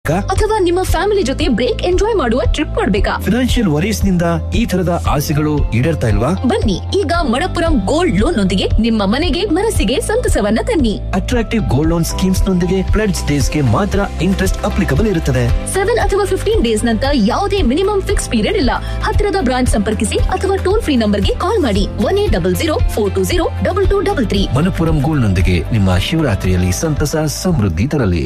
ಅಥವಾ ನಿಮ್ಮ ಫ್ಯಾಮಿಲಿ ಜೊತೆ ಬ್ರೇಕ್ ಎಂಜಾಯ್ ಮಾಡುವ ಟ್ರಿಪ್ ಮಾಡ್ಬೇಕಾ ಫಿನಾನ್ಷಿಯಲ್ ವರೀಸ್ ನಿಂದ ಈ ತರದ ಆಸೆಗಳು ಈಡೇರ್ತಾ ಇಲ್ವಾ ಬನ್ನಿ ಈಗ ಮಣಪುರಂ ಗೋಲ್ಡ್ ಲೋನ್ ನೊಂದಿಗೆ ನಿಮ್ಮ ಮನೆಗೆ ಮನಸ್ಸಿಗೆ ಸಂತಸವನ್ನ ತನ್ನಿ ಅಟ್ರಾಕ್ಟಿವ್ ಗೋಲ್ಡ್ ಲೋನ್ ಸ್ಕೀಮ್ಸ್ ನೊಂದಿಗೆ ಪ್ಲೆಡ್ಸ್ ಡೇಸ್ ಗೆ ಮಾತ್ರ ಇಂಟ್ರೆಸ್ಟ್ ಅಪ್ಲಿಕಬಲ್ ಇರುತ್ತದೆ ಸೆವೆನ್ ಅಥವಾ ಫಿಫ್ಟೀನ್ ಡೇಸ್ ನಂತರ ಯಾವುದೇ ಮಿನಿಮಮ್ ಫಿಕ್ಸ್ ಪೀರಿಯಡ್ ಇಲ್ಲ ಹತ್ತಿರದ ಬ್ರಾಂಚ್ ಸಂಪರ್ಕಿಸಿ ಅಥವಾ ಟೋಲ್ ಫ್ರೀ ನಂಬರ್ಗೆ ಕಾಲ್ ಮಾಡಿ one eight double zero four two zero double two double three Manappuram gold ನೊಂದಿಗೆ ನಿಮ್ಮ ಶಿವರಾತ್ರಿಯಲ್ಲಿ ಸಂತಸ ಸಮೃದ್ಧಿ ತರಲಿ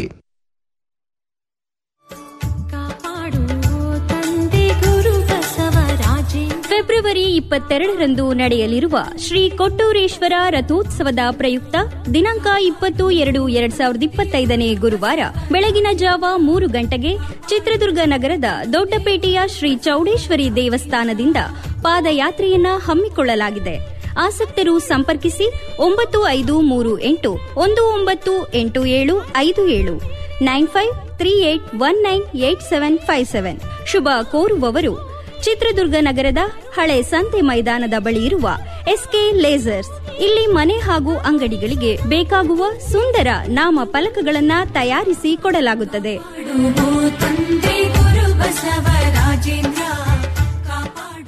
ಕಾಪಾಡು ತಂದೆ ಗುರು ಬಸವರಾಜೇಂದ್ರ ಫೆಬ್ರವರಿ ಇಪ್ಪತ್ತೆರಡರಂದು ನಡೆಯಲಿರುವ ಶ್ರೀ ಕೊಟ್ಟೂರೇಶ್ವರ ರಥೋತ್ಸವದ ಪ್ರಯುಕ್ತ ದಿನಾಂಕ ಇಪ್ಪತ್ತು ಎರಡು ಎರಡ್ ಸಾವಿರದ ಇಪ್ಪತ್ತೈದನೇ ಗುರುವಾರ ಬೆಳಗಿನ ಜಾವ ಮೂರು ಗಂಟೆಗೆ ಚಿತ್ರದುರ್ಗ ನಗರದ ದೊಡ್ಡಪೇಟೆಯ ಶ್ರೀ ಚೌಡೇಶ್ವರಿ ದೇವಸ್ಥಾನದಿಂದ ಪಾದಯಾತ್ರೆಯನ್ನ ಹಮ್ಮಿಕೊಳ್ಳಲಾಗಿದೆ ಆಸಕ್ತರು ಸಂಪರ್ಕಿಸಿ ಒಂಬತ್ತು ಐದು ಮೂರು ಎಂಟು ಒಂದು ಒಂಬತ್ತು ಎಂಟು ಏಳು ಐದು ಏಳು nine five three eight one nine eight seven five seven ಶುಭ ಕೋರುವವರು ಚಿತ್ರದುರ್ಗ ನಗರದ ಹಳೆ ಸಂತೆ ಮೈದಾನದ ಬಳಿ ಇರುವ ಎಸ್ಕೆ ಲೇಸರ್ಸ್ ಇಲ್ಲಿ ಮನೆ ಹಾಗೂ ಅಂಗಡಿಗಳಿಗೆ ಬೇಕಾಗುವ ಸುಂದರ ನಾಮ ಫಲಕಗಳನ್ನ ತಯಾರಿಸಿ ಕೊಡಲಾಗುತ್ತದೆ ತಂದೆ ಗುರು ಬಸವರಾಜೇಂದ್ರ ಕಾಪಾಡು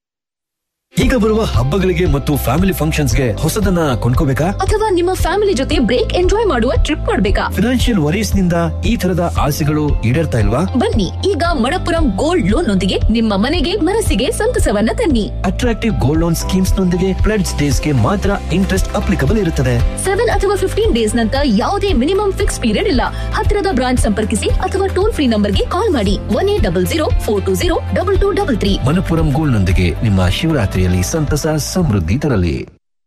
ಈಗ ಬರುವ ಹಬ್ಬಗಳಿಗೆ ಮತ್ತು ಫ್ಯಾಮಿಲಿ ಫಂಕ್ಷನ್ಸ್ಗೆ ಹೊಸದನ್ನ ಕೊಂಡ್ಕೋಬೇಕಾ ಅಥವಾ ನಿಮ್ಮ ಫ್ಯಾಮಿಲಿ ಜೊತೆ ಬ್ರೇಕ್ ಎಂಜಾಯ್ ಮಾಡುವ ಟ್ರಿಪ್ ಮಾಡ್ಬೇಕಾ ಫಿನಾನ್ಷಿಯಲ್ ವರೀಸ್ ನಿಂದ ಈ ತರದ ಆಸೆಗಳು ಈಡೇರ್ತಾ ಇಲ್ವಾ ಬನ್ನಿ ಈಗ ಮಣಪುರಂ ಗೋಲ್ಡ್ ಲೋನ್ ನೊಂದಿಗೆ ನಿಮ್ಮ ಮನೆಗೆ ಮನಸ್ಸಿಗೆ ಸಂತಸವನ್ನ ತನ್ನಿ ಅಟ್ರಾಕ್ಟಿವ್ ಗೋಲ್ಡ್ ಲೋನ್ ಸ್ಕೀಮ್ಸ್ ನೊಂದಿಗೆ ಪ್ಲೆಡ್ಸ್ ಡೇಸ್ ಗೆ ಮಾತ್ರ ಇಂಟ್ರೆಸ್ಟ್ ಅಪ್ಲಿಕಬಲ್ ಇರುತ್ತದೆ ಸೆವೆನ್ ಅಥವಾ ಫಿಫ್ಟೀನ್ ಡೇಸ್ ನಂತರ ಯಾವುದೇ ಮಿನಿಮಮ್ ಫಿಕ್ಸ್ ಪೀರಿಯಡ್ ಇಲ್ಲ ಹತ್ತಿರದ ಬ್ರಾಂಚ್ ಸಂಪರ್ಕಿಸಿ ಅಥವಾ ಟೋಲ್ ಫ್ರೀ ನಂಬರ್ಗೆ ಕಾಲ್ ಮಾಡಿ one eight double zero four two zero double two double three Manappuram gold ನೊಂದಿಗೆ ನಿಮ್ಮ ಶಿವರಾತ್ರಿಯಲ್ಲಿ ಸಂತಸ ಸಮೃದ್ಧಿ ತರಲಿ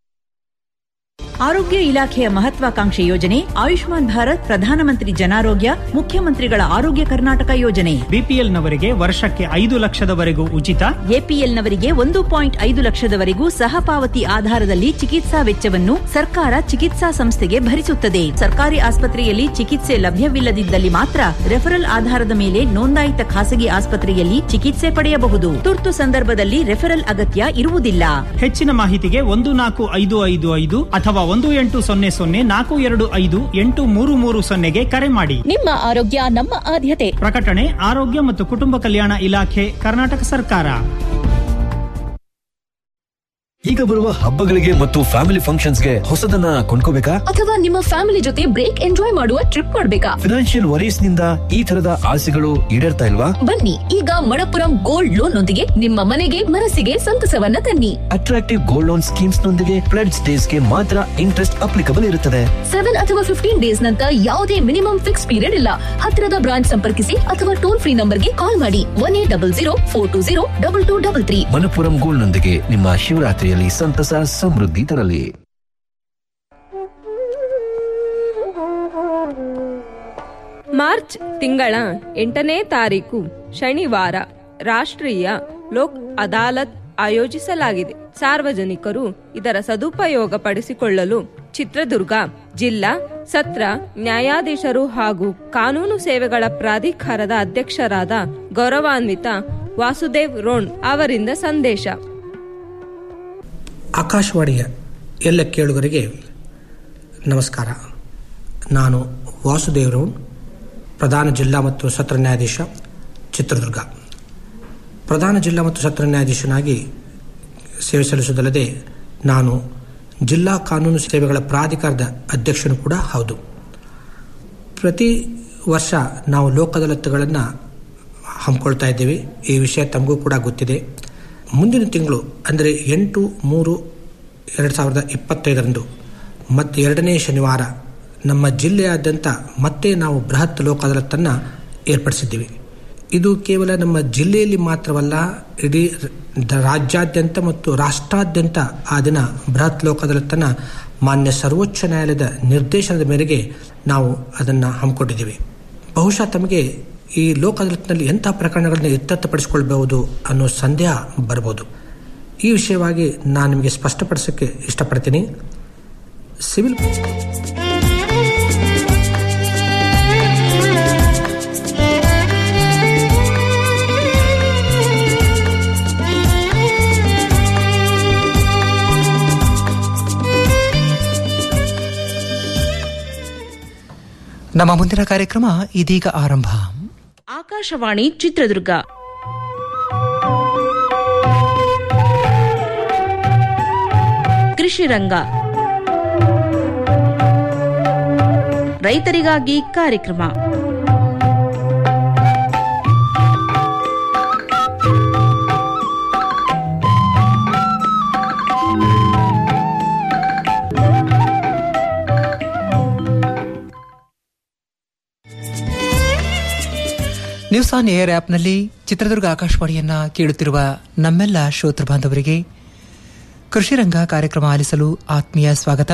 ಆರೋಗ್ಯ ಇಲಾಖೆಯ ಮಹತ್ವಾಕಾಂಕ್ಷೆ ಯೋಜನೆ ಆಯುಷ್ಮಾನ್ ಭಾರತ್ ಪ್ರಧಾನಮಂತ್ರಿ ಜನಾರೋಗ್ಯ ಮುಖ್ಯಮಂತ್ರಿಗಳ ಆರೋಗ್ಯ ಕರ್ನಾಟಕ ಯೋಜನೆ ಬಿಪಿಎಲ್ನವರಿಗೆ ವರ್ಷಕ್ಕೆ ಐದು ಲಕ್ಷದವರೆಗೂ ಉಚಿತ ಎಪಿಎಲ್ನವರಿಗೆ ಒಂದು ಪಾಯಿಂಟ್ ಐದು ಲಕ್ಷದವರೆಗೂ ಸಹಪಾವತಿ ಆಧಾರದಲ್ಲಿ ಚಿಕಿತ್ಸಾ ವೆಚ್ಚವನ್ನು ಸರ್ಕಾರ ಚಿಕಿತ್ಸಾ ಸಂಸ್ಥೆಗೆ ಭರಿಸುತ್ತದೆ ಸರ್ಕಾರಿ ಆಸ್ಪತ್ರೆಯಲ್ಲಿ ಚಿಕಿತ್ಸೆ ಲಭ್ಯವಿಲ್ಲದಿದ್ದಲ್ಲಿ ಮಾತ್ರ ರೆಫರಲ್ ಆಧಾರದ ಮೇಲೆ ನೋಂದಾಯಿತ ಖಾಸಗಿ ಆಸ್ಪತ್ರೆಯಲ್ಲಿ ಚಿಕಿತ್ಸೆ ಪಡೆಯಬಹುದು ತುರ್ತು ಸಂದರ್ಭದಲ್ಲಿ ರೆಫರಲ್ ಅಗತ್ಯ ಇರುವುದಿಲ್ಲ ಹೆಚ್ಚಿನ ಮಾಹಿತಿಗೆ ಒಂದು ನಾಲ್ಕು ಐದು ಐದು ಐದು ಅಥವಾ ಒಂದು ಎಂಟು ಸೊನ್ನೆ ಸೊನ್ನೆ ನಾಲ್ಕು ಎರಡು ಐದು ಎಂಟು ಮೂರು ಮೂರು ಸೊನ್ನೆಗೆ ಕರೆ ಮಾಡಿ ನಿಮ್ಮ ಆರೋಗ್ಯ ನಮ್ಮ ಆದ್ಯತೆ ಪ್ರಕಟಣೆ ಆರೋಗ್ಯ ಮತ್ತು ಕುಟುಂಬ ಕಲ್ಯಾಣ ಇಲಾಖೆ ಕರ್ನಾಟಕ ಸರ್ಕಾರ ಈಗ ಬರುವ ಹಬ್ಬಗಳಿಗೆ ಮತ್ತು ಫ್ಯಾಮಿಲಿ ಫಂಕ್ಷನ್ಸ್ಗೆ ಹೊಸದನ್ನ ಕೊಂಡ್ಕೋಬೇಕಾ ಅಥವಾ ನಿಮ್ಮ ಫ್ಯಾಮಿಲಿ ಜೊತೆ ಬ್ರೇಕ್ ಎಂಜಾಯ್ ಮಾಡುವ ಟ್ರಿಪ್ ಮಾಡ್ಬೇಕಾ ಫಿನಾನ್ಷಿಯಲ್ ವರೀಸ್ ನಿಂದ ಈ ತರದ ಆಸೆಗಳು ಈಡೇರ್ತಾ ಇಲ್ವಾ ಬನ್ನಿ ಈಗ ಮಣಪುರಂ ಗೋಲ್ಡ್ ಲೋನ್ ನೊಂದಿಗೆ ನಿಮ್ಮ ಮನೆಗೆ ಮನಸ್ಸಿಗೆ ಸಂತಸವನ್ನ ತನ್ನಿ ಅಟ್ರಾಕ್ಟಿವ್ ಗೋಲ್ಡ್ ಲೋನ್ ಸ್ಕೀಮ್ಸ್ ನೊಂದಿಗೆ ಪ್ಲೆಡ್ಸ್ ಡೇಸ್ ಗೆ ಮಾತ್ರ ಇಂಟ್ರೆಸ್ಟ್ ಅಪ್ಲಿಕಬಲ್ ಇರುತ್ತದೆ ಸೆವೆನ್ ಅಥವಾ ಫಿಫ್ಟೀನ್ ಡೇಸ್ ನಂತರ ಯಾವುದೇ ಮಿನಿಮಮ್ ಫಿಕ್ಸ್ ಪೀರಿಯಡ್ ಇಲ್ಲ ಹತ್ತಿರದ ಬ್ರಾಂಚ್ ಸಂಪರ್ಕಿಸಿ ಅಥವಾ ಟೋಲ್ ಫ್ರೀ ನಂಬರ್ಗೆ ಕಾಲ್ ಮಾಡಿ one eight double zero four two zero double two double three Manappuram gold ನೊಂದಿಗೆ ನಿಮ್ಮ ಶಿವರಾತ್ರಿಯಲ್ಲಿ ಸಂತಸ ಸಮೃದ್ಧಿ ತರಲಿ ಮಾರ್ಚ್ ತಿಂಗಳ ಎಂಟನೇ ತಾರೀಕು ಶನಿವಾರ ರಾಷ್ಟ್ರೀಯ ಲೋಕ್ ಅದಾಲತ್ ಆಯೋಜಿಸಲಾಗಿದೆ ಸಾರ್ವಜನಿಕರು ಇದರ ಸದುಪಯೋಗ ಪಡಿಸಿಕೊಳ್ಳಲು ಚಿತ್ರದುರ್ಗ ಜಿಲ್ಲಾ ಸತ್ರ ನ್ಯಾಯಾಧೀಶರು ಹಾಗೂ ಕಾನೂನು ಸೇವೆಗಳ ಪ್ರಾಧಿಕಾರದ ಅಧ್ಯಕ್ಷರಾದ ಗೌರವಾನ್ವಿತ ವಾಸುದೇವ್ ರೋಣ್ ಅವರಿಂದ ಸಂದೇಶ ಆಕಾಶವಾಣಿಯ ಎಲ್ಲ ಕೇಳುಗರಿಗೆ ನಮಸ್ಕಾರ ನಾನು ವಾಸುದೇವರೌನ್ ಪ್ರಧಾನ ಜಿಲ್ಲಾ ಮತ್ತು ಸತ್ರ ನ್ಯಾಯಾಧೀಶ ಚಿತ್ರದುರ್ಗ ಪ್ರಧಾನ ಜಿಲ್ಲಾ ಮತ್ತು ಸತ್ರ ನ್ಯಾಯಾಧೀಶನಾಗಿ ಸೇವೆ ಸಲ್ಲಿಸುವುದಲ್ಲದೆ ನಾನು ಜಿಲ್ಲಾ ಕಾನೂನು ಸೇವೆಗಳ ಪ್ರಾಧಿಕಾರದ ಅಧ್ಯಕ್ಷನು ಕೂಡ ಹೌದು ಪ್ರತಿ ವರ್ಷ ನಾವು ಲೋಕ ಅದಾಲತ್ಗಳನ್ನು ಹಮ್ಮಿಕೊಳ್ತಾ ಇದ್ದೇವೆ ಈ ವಿಷಯ ತಮಗೂ ಕೂಡ ಗೊತ್ತಿದೆ ಮುಂದಿನ ತಿಂಗಳು ಅಂದರೆ ಎಂಟು ಮೂರು ಎರಡು ಸಾವಿರದ ಇಪ್ಪತ್ತೈದರಂದು ಮತ್ತೆ ಎರಡನೇ ಶನಿವಾರ ನಮ್ಮ ಜಿಲ್ಲೆಯಾದ್ಯಂತ ಮತ್ತೆ ನಾವು ಬೃಹತ್ ಲೋಕ ಅದಾಲತ್ತನ್ನು ಏರ್ಪಡಿಸಿದ್ದೀವಿ ಇದು ಕೇವಲ ನಮ್ಮ ಜಿಲ್ಲೆಯಲ್ಲಿ ಮಾತ್ರವಲ್ಲ ಇಡೀ ರ- ರಾಜ್ಯಾದ್ಯಂತ ಮತ್ತು ರಾಷ್ಟ್ರಾದ್ಯಂತ ಆ ದಿನ ಬೃಹತ್ ಲೋಕ ಅದಾಲತ್ತನ್ನು ಮಾನ್ಯ ಸರ್ವೋಚ್ಚ ನ್ಯಾಯಾಲಯದ ನಿರ್ದೇಶನದ ಮೇರೆಗೆ ನಾವು ಅದನ್ನು ಹಮ್ಮಿಕೊಂಡಿದ್ದೀವಿ ಬಹುಶಃ ತಮಗೆ ಈ ಲೋಕ ಅದಾಲತ್ನಲ್ಲಿ ಎಂಥ ಪ್ರಕರಣಗಳನ್ನು ಇತ್ಯರ್ಥಪಡಿಸಿಕೊಳ್ಬಹುದು ಅನ್ನೋ ಸಂದೇಹ ಬರ್ಬೋದು ಈ ವಿಷಯವಾಗಿ ನಾನು ನಿಮಗೆ ಸ್ಪಷ್ಟಪಡಿಸೋಕ್ಕೆ ಇಷ್ಟಪಡ್ತೀನಿ ಸಿವಿಲ್ ನಮ್ಮ ಮುಂದಿನ ಕಾರ್ಯಕ್ರಮ ಇದೀಗ ಆರಂಭ ಆಕಾಶವಾಣಿ ಚಿತ್ರದುರ್ಗ ಕೃಷಿ ರಂಗ ರೈತರಿಗಾಗಿ ಕಾರ್ಯಕ್ರಮ ನ್ಯೂಸ್ ಆನ್ ಏರ್ ಆ್ಯಪ್ನಲ್ಲಿ ಚಿತ್ರದುರ್ಗ ಆಕಾಶವಾಣಿಯನ್ನ ಕೇಳುತ್ತಿರುವ ನಮ್ಮೆಲ್ಲ ಶ್ರೋತೃ ಬಾಂಧವರಿಗೆ ಕೃಷಿ ರಂಗ ಕಾರ್ಯಕ್ರಮ ಆಲಿಸಲು ಆತ್ಮೀಯ ಸ್ವಾಗತ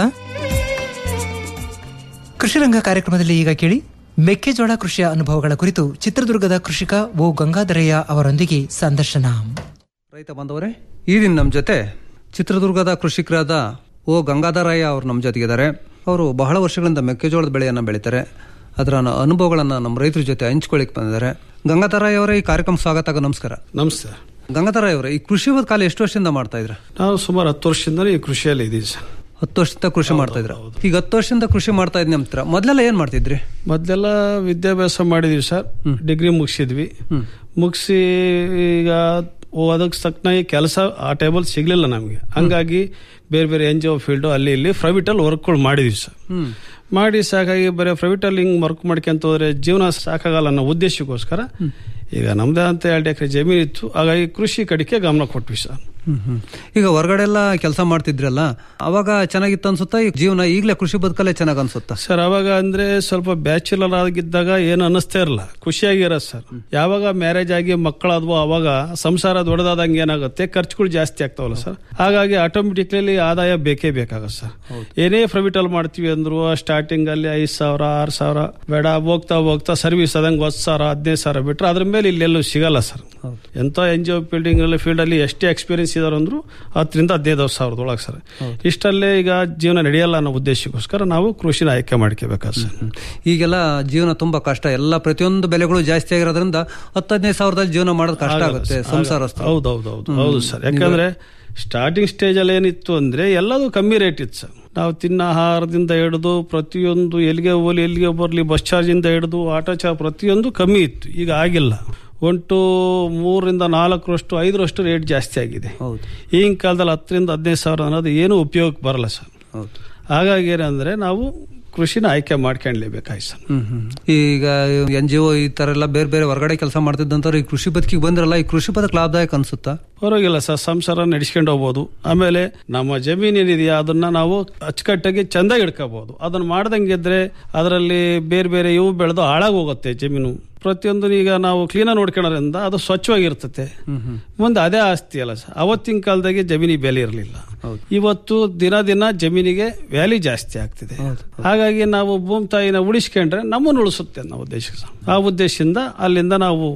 ಕೃಷಿ ರಂಗ ಕಾರ್ಯಕ್ರಮದಲ್ಲಿ ಈಗ ಕೇಳಿ ಮೆಕ್ಕೆಜೋಳ ಕೃಷಿಯ ಅನುಭವಗಳ ಕುರಿತು ಚಿತ್ರದುರ್ಗದ ಕೃಷಿಕ ಓ ಗಂಗಾಧರಯ್ಯ ಅವರೊಂದಿಗೆ ಸಂದರ್ಶನ ರೈತ ಬಾಂಧವರೇ ಈ ದಿನ ನಮ್ಮ ಜೊತೆ ಚಿತ್ರದುರ್ಗದ ಕೃಷಿಕರಾದ ಓ ಗಂಗಾಧರಯ್ಯ ಅವರು ನಮ್ಮ ಜೊತೆಗಿದ್ದಾರೆ ಅವರು ಬಹಳ ವರ್ಷಗಳಿಂದ ಮೆಕ್ಕೆಜೋಳದ ಬೆಳೆಯನ್ನು ಬೆಳೀತಾರೆ ಅದರ ನ- ಅನುಭವಗಳನ್ನು ನಮ್ಮ ರೈತರ ಜೊತೆ ಹಂಚ್ಕೊಳ್ಳಿಕ್ ಬಂದಿದ್ದಾರೆ ಗಂಗಾಧರಯ್ಯ ಅವರೇ ಈ ಕಾರ್ಯಕ್ರಮ ಸ್ವಾಗತ ಹಾಗೂ ನಮಸ್ಕಾರ ನಮಸ್ತೆ ಗಂಗಾಧರಯ್ಯ ಅವರೇ ಈ ಕೃಷಿ ಕಾಲ ಎಷ್ಟು ವರ್ಷದಿಂದ ಮಾಡ್ತಾ ಇದ್ರ ನಾವು ಸುಮಾರು ಹತ್ತು ವರ್ಷದಿಂದಲೇ ಈ ಕೃಷಿಯಲ್ಲಿ ಇದ್ದೀವಿ ಸರ್ ಹತ್ತು ವರ್ಷದಿಂದ ಕೃಷಿ ಮಾಡ್ತಾ ಇದ್ರ ಈಗ ಹತ್ತು ವರ್ಷದಿಂದ ಕೃಷಿ ಮಾಡ್ತಾ ಇದ್ನಿ ಅಂತೀರ ಮೊದಲೆಲ್ಲ ಏನ್ ಮಾಡ್ತಿದ್ರಿ ಮೊದಲೆಲ್ಲ ವಿದ್ಯಾಭ್ಯಾಸ ಮಾಡಿದೀವಿ ಸರ್ ಡಿಗ್ರಿ ಮುಗಿಸಿದ್ವಿ ಮುಗಿಸಿ ಈಗ ಓ ಅದಕ್ಕೆ ತಕ್ಕನಾಗಿ ಕೆಲಸ ಆ ಟೈಮಲ್ಲಿ ಸಿಗ್ಲಿಲ್ಲ ನಮಗೆ ಹಂಗಾಗಿ ಬೇರೆ ಬೇರೆ ಎನ್ ಜಿ ಒ ಫೀಲ್ಡು ಅಲ್ಲಿ ಇಲ್ಲಿ ಪ್ರೈವೇಟಲ್ಲಿ ವರ್ಕ್ಗಳು ಮಾಡಿದ್ವಿ ಸರ್ ಮಾಡಿ ಸಾಕಾಗಿ ಬರೀ ಪ್ರೈವೇಟಲ್ಲಿ ಹಿಂಗೆ ವರ್ಕ್ ಮಾಡ್ಕೊಂತ ಹೋದ್ರೆ ಜೀವನ ಸಾಕಾಗಲ್ಲ ಅನ್ನೋ ಉದ್ದೇಶಕ್ಕೋಸ್ಕರ ಈಗ ನಮ್ದೇ ಅಂತ ಎರಡು ಎಕರೆ ಜಮೀನು ಇತ್ತು ಹಾಗಾಗಿ ಕೃಷಿ ಕಡೆಗೆ ಗಮನ ಕೊಟ್ವಿ ಸರ್ ಹ್ಮ್ ಹ್ಮ್. ಈಗ ಹೊರಗಡೆ ಎಲ್ಲ ಕೆಲಸ ಮಾಡ್ತಿದ್ರಲ್ಲ ಅವಾಗ ಚೆನ್ನಾಗಿತ್ತು ಅನ್ಸುತ್ತಾ ಈಗ ಜೀವನ ಈಗಲೇ ಕೃಷಿ ಬದುಕಲ್ಲೇ ಚೆನ್ನಾಗ್ ಅನ್ಸುತ್ತಾ ಸರ್ ಅವಾಗ ಅಂದ್ರೆ ಸ್ವಲ್ಪ ಬ್ಯಾಚುಲರ್ ಆಗಿದ್ದಾಗ ಏನು ಅನ್ನಿಸ್ತಾ ಇರಲ್ಲ ಖುಷಿಯಾಗಿರೋ ಸರ್ ಯಾವಾಗ ಮ್ಯಾರೇಜ್ ಆಗಿ ಮಕ್ಕಳಾದ್ವೋ ಅವಾಗ ಸಂಸಾರ ದೊಡ್ಡದಾದಂಗೆ ಏನಾಗುತ್ತೆ ಖರ್ಚುಗಳು ಜಾಸ್ತಿ ಆಗ್ತಾವಲ್ಲ ಸರ್ ಹಾಗಾಗಿ ಆಟೋಮೆಟಿಕ್ಲಿ ಆದಾಯ ಬೇಕೇ ಬೇಕಾಗುತ್ತೆ ಸರ್ ಏನೇ ಪ್ರೈವೇಟ್ ಅಲ್ಲಿ ಮಾಡ್ತೀವಿ ಅಂದ್ರು ಸ್ಟಾರ್ಟಿಂಗ್ ಅಲ್ಲಿ ಐದ್ ಸಾವಿರ ಆರು ಸಾವಿರ ಬೇಡ ಹೋಗ್ತಾ ಹೋಗ್ತಾ ಸರ್ವಿಸ್ ಆದಂಗೆ ಹತ್ತು ಸಾವಿರ ಹದಿನೈದು ಸಾವಿರ ಬಿಟ್ರೆ ಅದ್ರ ಮೇಲೆ ಇಲ್ಲೆಲ್ಲೂ ಸಿಗಲ್ಲ ಸರ್ ಎಂತ ಎನ್ ಜಿ ಒ ಫೀಲ್ಡಿಂಗ್ ಅಲ್ಲಿ ಫೀಲ್ಡ್ ಅಲ್ಲಿ ಎಷ್ಟೇ ಎಕ್ಸ್ಪೀರಿಯನ್ಸ್ ಇದಾರೆ ಅಂದ್ರು ಹತ್ತರಿಂದ ಹದಿನೈದು ಸಾವಿರದೊಳಗೆ ಸರ್ ಇಷ್ಟಲ್ಲೇ ಈಗ ಜೀವನ ನಡೆಯಲ್ಲ ಅನ್ನೋ ಉದ್ದೇಶಕ್ಕೋಸ್ಕರ ನಾವು ಕೃಷಿನ ಆಯ್ಕೆ ಮಾಡ್ಕೋಬೇಕಾದ್ರೆ ಸರ್ ಈಗೆಲ್ಲ ಜೀವನ ತುಂಬಾ ಕಷ್ಟ ಎಲ್ಲ ಪ್ರತಿಯೊಂದು ಬೆಲೆಗಳು ಜಾಸ್ತಿ ಆಗಿರೋದ್ರಿಂದ ಹತ್ತು ಹದಿನೈದು ಸಾವಿರದಲ್ಲಿ ಜೀವನ ಮಾಡೋದು ಕಷ್ಟ ಆಗುತ್ತೆ ಸಂಸಾರ ಹೌದೌದು ಹೌದು ಸರ್ ಯಾಕಂದ್ರೆ ಸ್ಟಾರ್ಟಿಂಗ್ ಸ್ಟೇಜ್ ಅಲ್ಲಿ ಏನಿತ್ತು ಅಂದ್ರೆ ಎಲ್ಲದೂ ಕಮ್ಮಿ ರೇಟ್ ಇತ್ತು ಸರ್ ನಾವು ತಿನ್ನ ಆಹಾರದಿಂದ ಹಿಡಿದು ಪ್ರತಿಯೊಂದು ಎಲ್ಲಿಗೆ ಹೋಗ್ಲಿ ಎಲ್ಲಿಗೆ ಬರಲಿ ಬಸ್ ಚಾರ್ಜ್ ಇಂದ ಹಿಡಿದು ಆಟೋ ಚಾರ್ಜ್ ಪ್ರತಿಯೊಂದು ಕಮ್ಮಿ ಇತ್ತು ಈಗ ಆಗಿಲ್ಲ ಒಂಟು ಮೂರರಿಂದ ನಾಲ್ಕರಷ್ಟು ಐದರಷ್ಟು ರೇಟ್ ಜಾಸ್ತಿ ಆಗಿದೆ ಈಗಿನ ಕಾಲದಲ್ಲಿ ಹತ್ತರಿಂದ ಹದಿನೈದು ಸಾವಿರ ಅನ್ನೋದು ಏನು ಉಪಯೋಗಕ್ಕೆ ಬರಲ್ಲ ಸರ್ ಹಾಗಾಗಿ ಏನಂದ್ರೆ ನಾವು ಕೃಷಿನ ಆಯ್ಕೆ ಮಾಡ್ಕೊಂಡ್ಲೇಬೇಕಾಯ್ತು ಸರ್ ಹ್ಮ್ ಹ್ಮ್. ಈಗ ಎನ್ ಜಿ ಒ ಈ ತರ ಎಲ್ಲ ಬೇರೆ ಬೇರೆ ಹೊರಗಡೆ ಕೆಲಸ ಮಾಡ್ತಿದ್ದಂತವ್ರು ಈ ಕೃಷಿ ಬದುಕಿಗೆ ಬಂದ್ರಲ್ಲ ಈ ಕೃಷಿ ಬದುಕು ಲಾಭದಾಯಕ ಅನ್ಸುತ್ತಾ ಪರವಾಗಿಲ್ಲ ಸರ್ ಸಂಸಾರ ನಡೆಸ್ಕೊಂಡು ಹೋಗ್ಬೋದು ಆಮೇಲೆ ನಮ್ಮ ಜಮೀನು ಏನಿದೆಯಾ ಅದನ್ನ ನಾವು ಅಚ್ಚುಕಟ್ಟಾಗಿ ಚಂದಾಗಿ ಇಡ್ಕೋಬಹುದು ಅದನ್ನ ಮಾಡ್ದಂಗಿದ್ರೆ ಅದರಲ್ಲಿ ಬೇರೆ ಬೇರೆ ಇವು ಬೆಳೆದು ಹಾಳಾಗಿ ಹೋಗುತ್ತೆ ಜಮೀನು ಪ್ರತಿಯೊಂದು ಈಗ ನಾವು ಕ್ಲೀನಾಗಿ ನೋಡ್ಕೊಳ್ಳೋದ್ರಿಂದ ಅದು ಸ್ವಚ್ಛವಾಗಿರ್ತತೆ ಮುಂದೆ ಅದೇ ಆಸ್ತಿ ಅಲ್ಲ ಸರ್ ಅವತ್ತಿನ ಕಾಲದಾಗೆ ಜಮೀನಿಗೆ ಬೆಲೆ ಇರಲಿಲ್ಲ ಇವತ್ತು ದಿನ ದಿನ ಜಮೀನಿಗೆ ವ್ಯಾಲ್ಯೂ ಜಾಸ್ತಿ ಆಗ್ತಿದೆ ಹಾಗಾಗಿ ನಾವು ಭೂಮಿ ತಾಯಿನ ಉಳಿಸ್ಕೊಂಡ್ರೆ ನಮ್ಮನ್ನು ಉಳಿಸುತ್ತೆ ಅನ್ನೋ ಉದ್ದೇಶ ಸರ್. ಆ ಉದ್ದೇಶದಿಂದ ಅಲ್ಲಿಂದ ನಾವು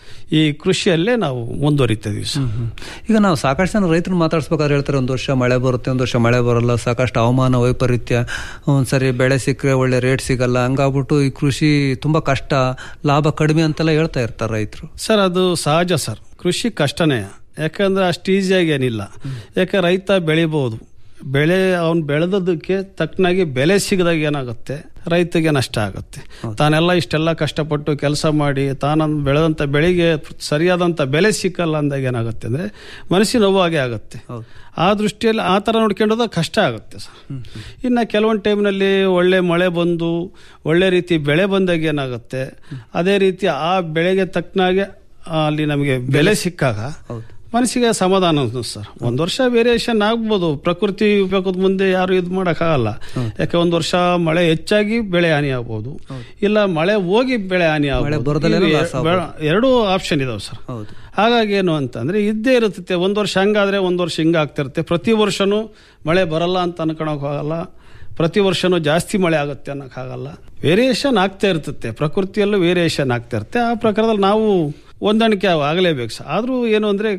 ಈ ಕೃಷಿಯಲ್ಲೇ ನಾವು ಮುಂದುವರಿತಾ ಇದೀವಿ ಸರ್ ಈಗ ನಾವು ಸಾಕಷ್ಟು ಜನ ರೈತರು ಮಾತಾಡ್ಸ್ಬೇಕಾದ್ರೆ ಹೇಳ್ತಾರೆ ಒಂದು ವರ್ಷ ಮಳೆ ಬರುತ್ತೆ ಒಂದು ವರ್ಷ ಮಳೆ ಬರಲ್ಲ ಸಾಕಷ್ಟು ಹವಾಮಾನ ವೈಪರೀತ್ಯ ಒಂದ್ಸರಿ ಬೆಳೆ ಸಿಕ್ಕರೆ ಒಳ್ಳೆ ರೇಟ್ ಸಿಗಲ್ಲ ಹಂಗಾಗ್ಬಿಟ್ಟು ಈ ಕೃಷಿ ತುಂಬಾ ಕಷ್ಟ ಲಾಭ ಕಡಿಮೆ ಅಂತೆಲ್ಲ ಹೇಳ್ತಾ ಇರ್ತಾರೆ ರೈತರು ಸರ್ ಅದು ಸಹಜ ಸರ್ ಕೃಷಿ ಕಷ್ಟನೇ ಯಾಕಂದ್ರೆ ಅಷ್ಟು ಈಸಿಯಾಗಿ ಏನಿಲ್ಲ ಯಾಕೆ ರೈತ ಬೆಳಿಬಹುದು ಬೆಳೆ ಅವನು ಬೆಳೆದದಕ್ಕೆ ತಕ್ಕನಾಗಿ ಬೆಲೆ ಸಿಗದಾಗ ಏನಾಗುತ್ತೆ ರೈತಗೆ ನಷ್ಟ ಆಗುತ್ತೆ ತಾನೆಲ್ಲ ಇಷ್ಟೆಲ್ಲ ಕಷ್ಟಪಟ್ಟು ಕೆಲಸ ಮಾಡಿ ತಾನೊಂದು ಬೆಳೆದಂಥ ಬೆಳೆಗೆ ಸರಿಯಾದಂಥ ಬೆಲೆ ಸಿಕ್ಕಲ್ಲ ಅಂದಾಗ ಏನಾಗುತ್ತೆ ಅಂದ್ರೆ ಮನಸ್ಸಿನ ನೋವು ಹಾಗೆ ಆಗುತ್ತೆ ಆ ದೃಷ್ಟಿಯಲ್ಲಿ ಆ ಥರ ನೋಡ್ಕೊಂಡೋದಾಗ ಕಷ್ಟ ಆಗುತ್ತೆ ಸರ್ ಇನ್ನು ಕೆಲವೊಂದು ಟೈಮ್ನಲ್ಲಿ ಒಳ್ಳೆ ಮಳೆ ಬಂದು ಒಳ್ಳೆ ರೀತಿ ಬೆಳೆ ಬಂದಾಗ ಏನಾಗುತ್ತೆ ಅದೇ ರೀತಿ ಆ ಬೆಳೆಗೆ ತಕ್ಕನಾಗೆ ಅಲ್ಲಿ ನಮಗೆ ಬೆಲೆ ಸಿಕ್ಕಾಗ ಮನಸ್ಸಿಗೆ ಸಮಾಧಾನ ಅನ್ಸುತ್ತೆ ಸರ್ ಒಂದ್ ವರ್ಷ ವೇರಿಯೇಷನ್ ಆಗ್ಬೋದು ಪ್ರಕೃತಿ ಉಪಯೋಗದ ಮುಂದೆ ಯಾರು ಇದು ಮಾಡೋಕ್ಕಾಗಲ್ಲ ಯಾಕೆ ಒಂದ್ ವರ್ಷ ಮಳೆ ಹೆಚ್ಚಾಗಿ ಬೆಳೆ ಹಾನಿ ಆಗ್ಬೋದು ಇಲ್ಲ ಮಳೆ ಹೋಗಿ ಬೆಳೆ ಹಾನಿ ಆಗ್ಬೋದು ಬರದಲ್ಲೇನೋ ಇವು loss ಆಗ್ಬೋದು. ಬೆಳ- ಎರಡೂ ಆಪ್ಷನ್ ಇದಾವೆ ಸರ್ ಹಾಗಾಗಿ ಏನು ಅಂತಂದ್ರೆ ಇದ್ದೇ ಇರುತ್ತೆ ಒಂದ್ ವರ್ಷ ಹಂಗಾದ್ರೆ ಒಂದ್ ವರ್ಷ ಹಿಂಗ ಆಗ್ತಿರುತ್ತೆ ಪ್ರತಿ ವರ್ಷನೂ ಮಳೆ ಬರಲ್ಲ ಅಂತ ಅನ್ಕೊಳಕ್ ಆಗಲ್ಲ ಪ್ರತಿ ವರ್ಷನೂ ಜಾಸ್ತಿ ಮಳೆ ಆಗುತ್ತೆ ಅನ್ನೋಕ್ಕಾಗಲ್ಲ ವೇರಿಯೇಷನ್ ಆಗ್ತಾ ಇರ್ತತೆ ಪ್ರಕೃತಿಯಲ್ಲೂ ವೇರಿಯೇಷನ್ ಆಗ್ತಾ ಇರುತ್ತೆ ಆ ಪ್ರಕಾರದಲ್ಲಿ ನಾವು ಹೊಂದಾಣಿಕೆ ಆಗಲೇಬೇಕು ಸರ್ ಆದರೂ ಏನು ಅಂದರೆ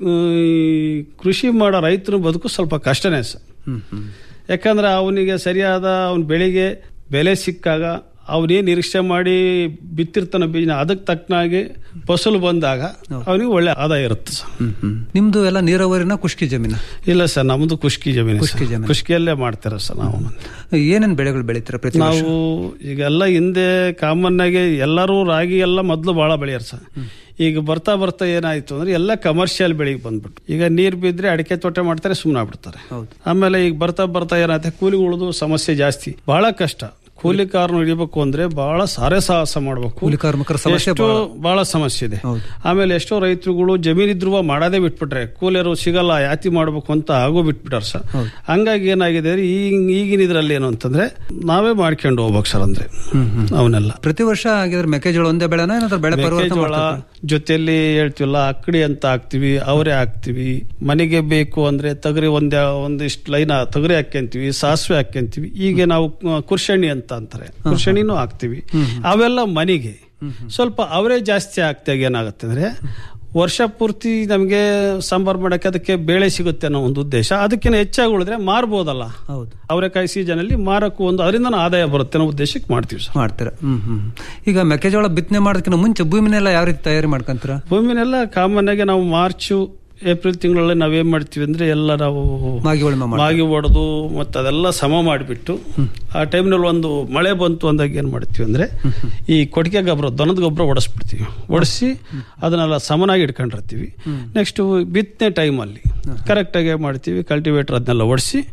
ಕೃಷಿ ಮಾಡೋ ರೈತನ ಬದುಕು ಸ್ವಲ್ಪ ಕಷ್ಟನೇ ಸರ್ ಯಾಕಂದ್ರೆ ಅವನಿಗೆ ಸರಿಯಾದ ಅವನ ಬೆಳೆಗೆ ಬೆಲೆ ಸಿಕ್ಕಾಗ ಅವನೇನು ನಿರೀಕ್ಷೆ ಮಾಡಿ ಬಿತ್ತಿರ್ತಾನ ಬೀಜ ಅದಕ್ಕೆ ತಕ್ಕನಾಗಿ ಫಸಲು ಬಂದಾಗ ಅವನಿಗೆ ಒಳ್ಳೆ ಆದಾಯ ಇರುತ್ತೆ ಸರ್ ನಿಮ್ದು ಎಲ್ಲ ನೀರಾವರಿನ ಖುಷ್ಕಿ ಜಮೀನ ಇಲ್ಲ ಸರ್ ನಮ್ದು ಖುಷ್ಕಿ ಜಮೀನು ಖುಷ್ಕಿ ಜಮೀನು. ಖುಷ್ಕಿಯಲ್ಲೇ ಮಾಡ್ತಾರೆ ಸರ್ ನಾವು ಏನೇನ್ ಬೆಳೆಗಳು ಬೆಳಿತೀರಾ ಪ್ರತಿ ವರ್ಷ ನಾವು ಈಗೆಲ್ಲ ಹಿಂದೆ ಕಾಮನ್ ಆಗಿ ಎಲ್ಲರೂ ರಾಗಿ ಎಲ್ಲ ಮೊದಲು ಬಹಳ ಬೆಳೆಯಾರ ಸರ್ ಈಗ ಬರ್ತಾ ಬರ್ತಾ ಏನಾಯ್ತು ಅಂದ್ರೆ ಎಲ್ಲ ಕಮರ್ಷಿಯಲ್ ಬೆಳೆಗೆ ಬಂದ್ಬಿಟ್ಟು ಈಗ ನೀರ್ ಬಿದ್ರೆ ಅಡಿಕೆ ತೋಟ ಮಾಡ್ತಾರೆ ಸುಮ್ಮನೆ ಬಿಡ್ತಾರೆ ಆಮೇಲೆ ಈಗ ಬರ್ತಾ ಬರ್ತಾ ಏನಾಯ್ತು ಕೂಲಿಗಳದು ಸಮಸ್ಯೆ ಜಾಸ್ತಿ ಬಹಳ ಕಷ್ಟ ಕೂಲಿ ಕಾರ್ನ ಹಿಡಿಬೇಕು ಅಂದ್ರೆ ಬಹಳ ಸಾರೆ ಸಾಹಸ ಮಾಡ್ಬೇಕು ಕೂಲಿ ಕಾರ್ಮಿಕರ ಸಮಸ್ಯೆ ಎಷ್ಟೋ ಬಹಳ ಸಮಸ್ಯೆ ಇದೆ ಆಮೇಲೆ ಎಷ್ಟೋ ರೈತರುಗಳು ಜಮೀನಿದ್ರು ಮಾಡದೇ ಬಿಟ್ಬಿಟ್ರೆ ಕೂಲಿಯರು ಸಿಗಲ್ಲ ಯಾತಿ ಮಾಡ್ಬೇಕು ಅಂತ ಆಗೋ ಬಿಟ್ಬಿಟ್ಟಾರ ಸರ್ ಹಂಗಾಗಿ ಏನಾಗಿದೆ ಅಂದ್ರೆ ಈಗ ಈಗಿನ ಇದ್ರಲ್ಲಿ ಏನು ಅಂತಂದ್ರೆ ನಾವೇ ಮಾಡ್ಕೊಂಡು ಹೋಗ್ಬೇಕು ಸರ್ ಅಂದ್ರೆ ಅವನ್ನೆಲ್ಲ ಪ್ರತಿ ವರ್ಷ ಆಗಿದ್ರೆ ಮೆಕ್ಕೆಜೋಳ ಒಂದೇ ಬೆಳೆನ ಏನಾದ್ರು ಬೆಳೆ ಪರಿವರ್ತನೆ ಮೆಕ್ಕೆಜೋಳ ಮಾಡ್ತೀರಾ? ಜೊತೆಯಲ್ಲಿ ಹೇಳ್ತೀವಲ್ಲ ಅಕ್ಕಡಿ ಅಂತ ಹಾಕ್ತಿವಿ ಅವರೇ ಹಾಕ್ತಿವಿ ಮನೆಗೆ ಬೇಕು ಅಂದ್ರೆ ತೊಗರಿ ಒಂದ್ ಒಂದಿಷ್ಟು ಲೈನ್ ತೊಗರಿ ಹಾಕ್ಯಂತೀವಿ ಸಾಸಿವೆ ಹಾಕ್ಯಂತೀವಿ ಈಗ ನಾವು ಆ, ಕುರ್ಷಣಿ ಅಂತ ಅಂತಾರೆ ಕುರ್ಷಣಿನೂ ಹಾಕ್ತಿವಿ ಅವೆಲ್ಲ ಮನೆಗೆ ಸ್ವಲ್ಪ ಅವರೇ ಜಾಸ್ತಿ ಆಗ್ತಾಗ ಏನಾಗುತ್ತೆ ಅಂದ್ರೆ ವರ್ಷ ಪೂರ್ತಿ ನಮಗೆ ಸಾಂಬಾರ್ ಮಾಡಕ್ಕೆ ಅದಕ್ಕೆ ಬೇಳೆ ಸಿಗುತ್ತೆ ಅನ್ನೋ ಒಂದು ಉದ್ದೇಶ ಅದಕ್ಕಿಂತ ಹೆಚ್ಚಾಗಿ ಉಳಿದ್ರೆ ಮಾರ್ಬೋದಲ್ಲ ಹೌದು ಅವರೆಕಾಯಿ ಸೀಸನ್ ಅಲ್ಲಿ ಮಾರಕ್ಕೂ ಒಂದು ಅದರಿಂದ ಆದಾಯ ಬರುತ್ತೆ ಅನ್ನೋ ಉದ್ದೇಶಕ್ಕೆ ಮಾಡ್ತೀವಿ ಸರ್ ಮಾಡ್ತೀರಾ ಹ್ಮ್ ಹ್ಮ್ ಈಗ ಮೆಕ್ಕೆಜೋಳ ಬಿತ್ತನೆ ಮಾಡೋದಕ್ಕಿಂತ ಮುಂಚೆ ಭೂಮಿನೆಲ್ಲ ಯಾವ ರೀತಿ ತಯಾರಿ ಮಾಡ್ಕೊಂತೀರಾ ಭೂಮಿನೆಲ್ಲ ಕಾಮನ್ ಆಗಿ ನಾವು ಮಾರ್ಚ್ ಏಪ್ರಿಲ್ ತಿಂಗಳಲ್ಲಿ ನಾವೇನ್ ಮಾಡ್ತೀವಿ ಅಂದ್ರೆ ಎಲ್ಲ ನಾವು ಮಾಗಿ ಉಳುಮೆ ಮಾಡ್ತೀರಾ? ಮಾಗಿ ಹೊಡೆದು ಮತ್ತೆ ಅದೆಲ್ಲ ಸಮ ಮಾಡಿಬಿಟ್ಟು ಆ ಟೈಮ್ನಲ್ಲಿ ಒಂದು ಮಳೆ ಬಂತು ಅಂದಾಗ ಏನ್ ಮಾಡ್ತೀವಿ ಅಂದ್ರೆ ಈ ಕೊಟ್ಟಿಗೆ ಗೊಬ್ಬರ ದನದ ಗೊಬ್ಬರ ಹೊಡೆಸ್ಬಿಡ್ತೀವಿ ಹೊಡೆಸಿ ಅದನ್ನೆಲ್ಲ ಸಮನಾಗಿ ಇಟ್ಕೊಂಡಿರ್ತೀವಿ ನೆಕ್ಸ್ಟ್ ಬಿತ್ತನೆ ಟೈಮಲ್ಲಿ ಕರೆಕ್ಟಾಗಿ ಮಾಡ್ತೀವಿ ಕಲ್ಟಿವೇಟರ್ ಅದನ್ನೆಲ್ಲ ಹೊಡೆಸಿ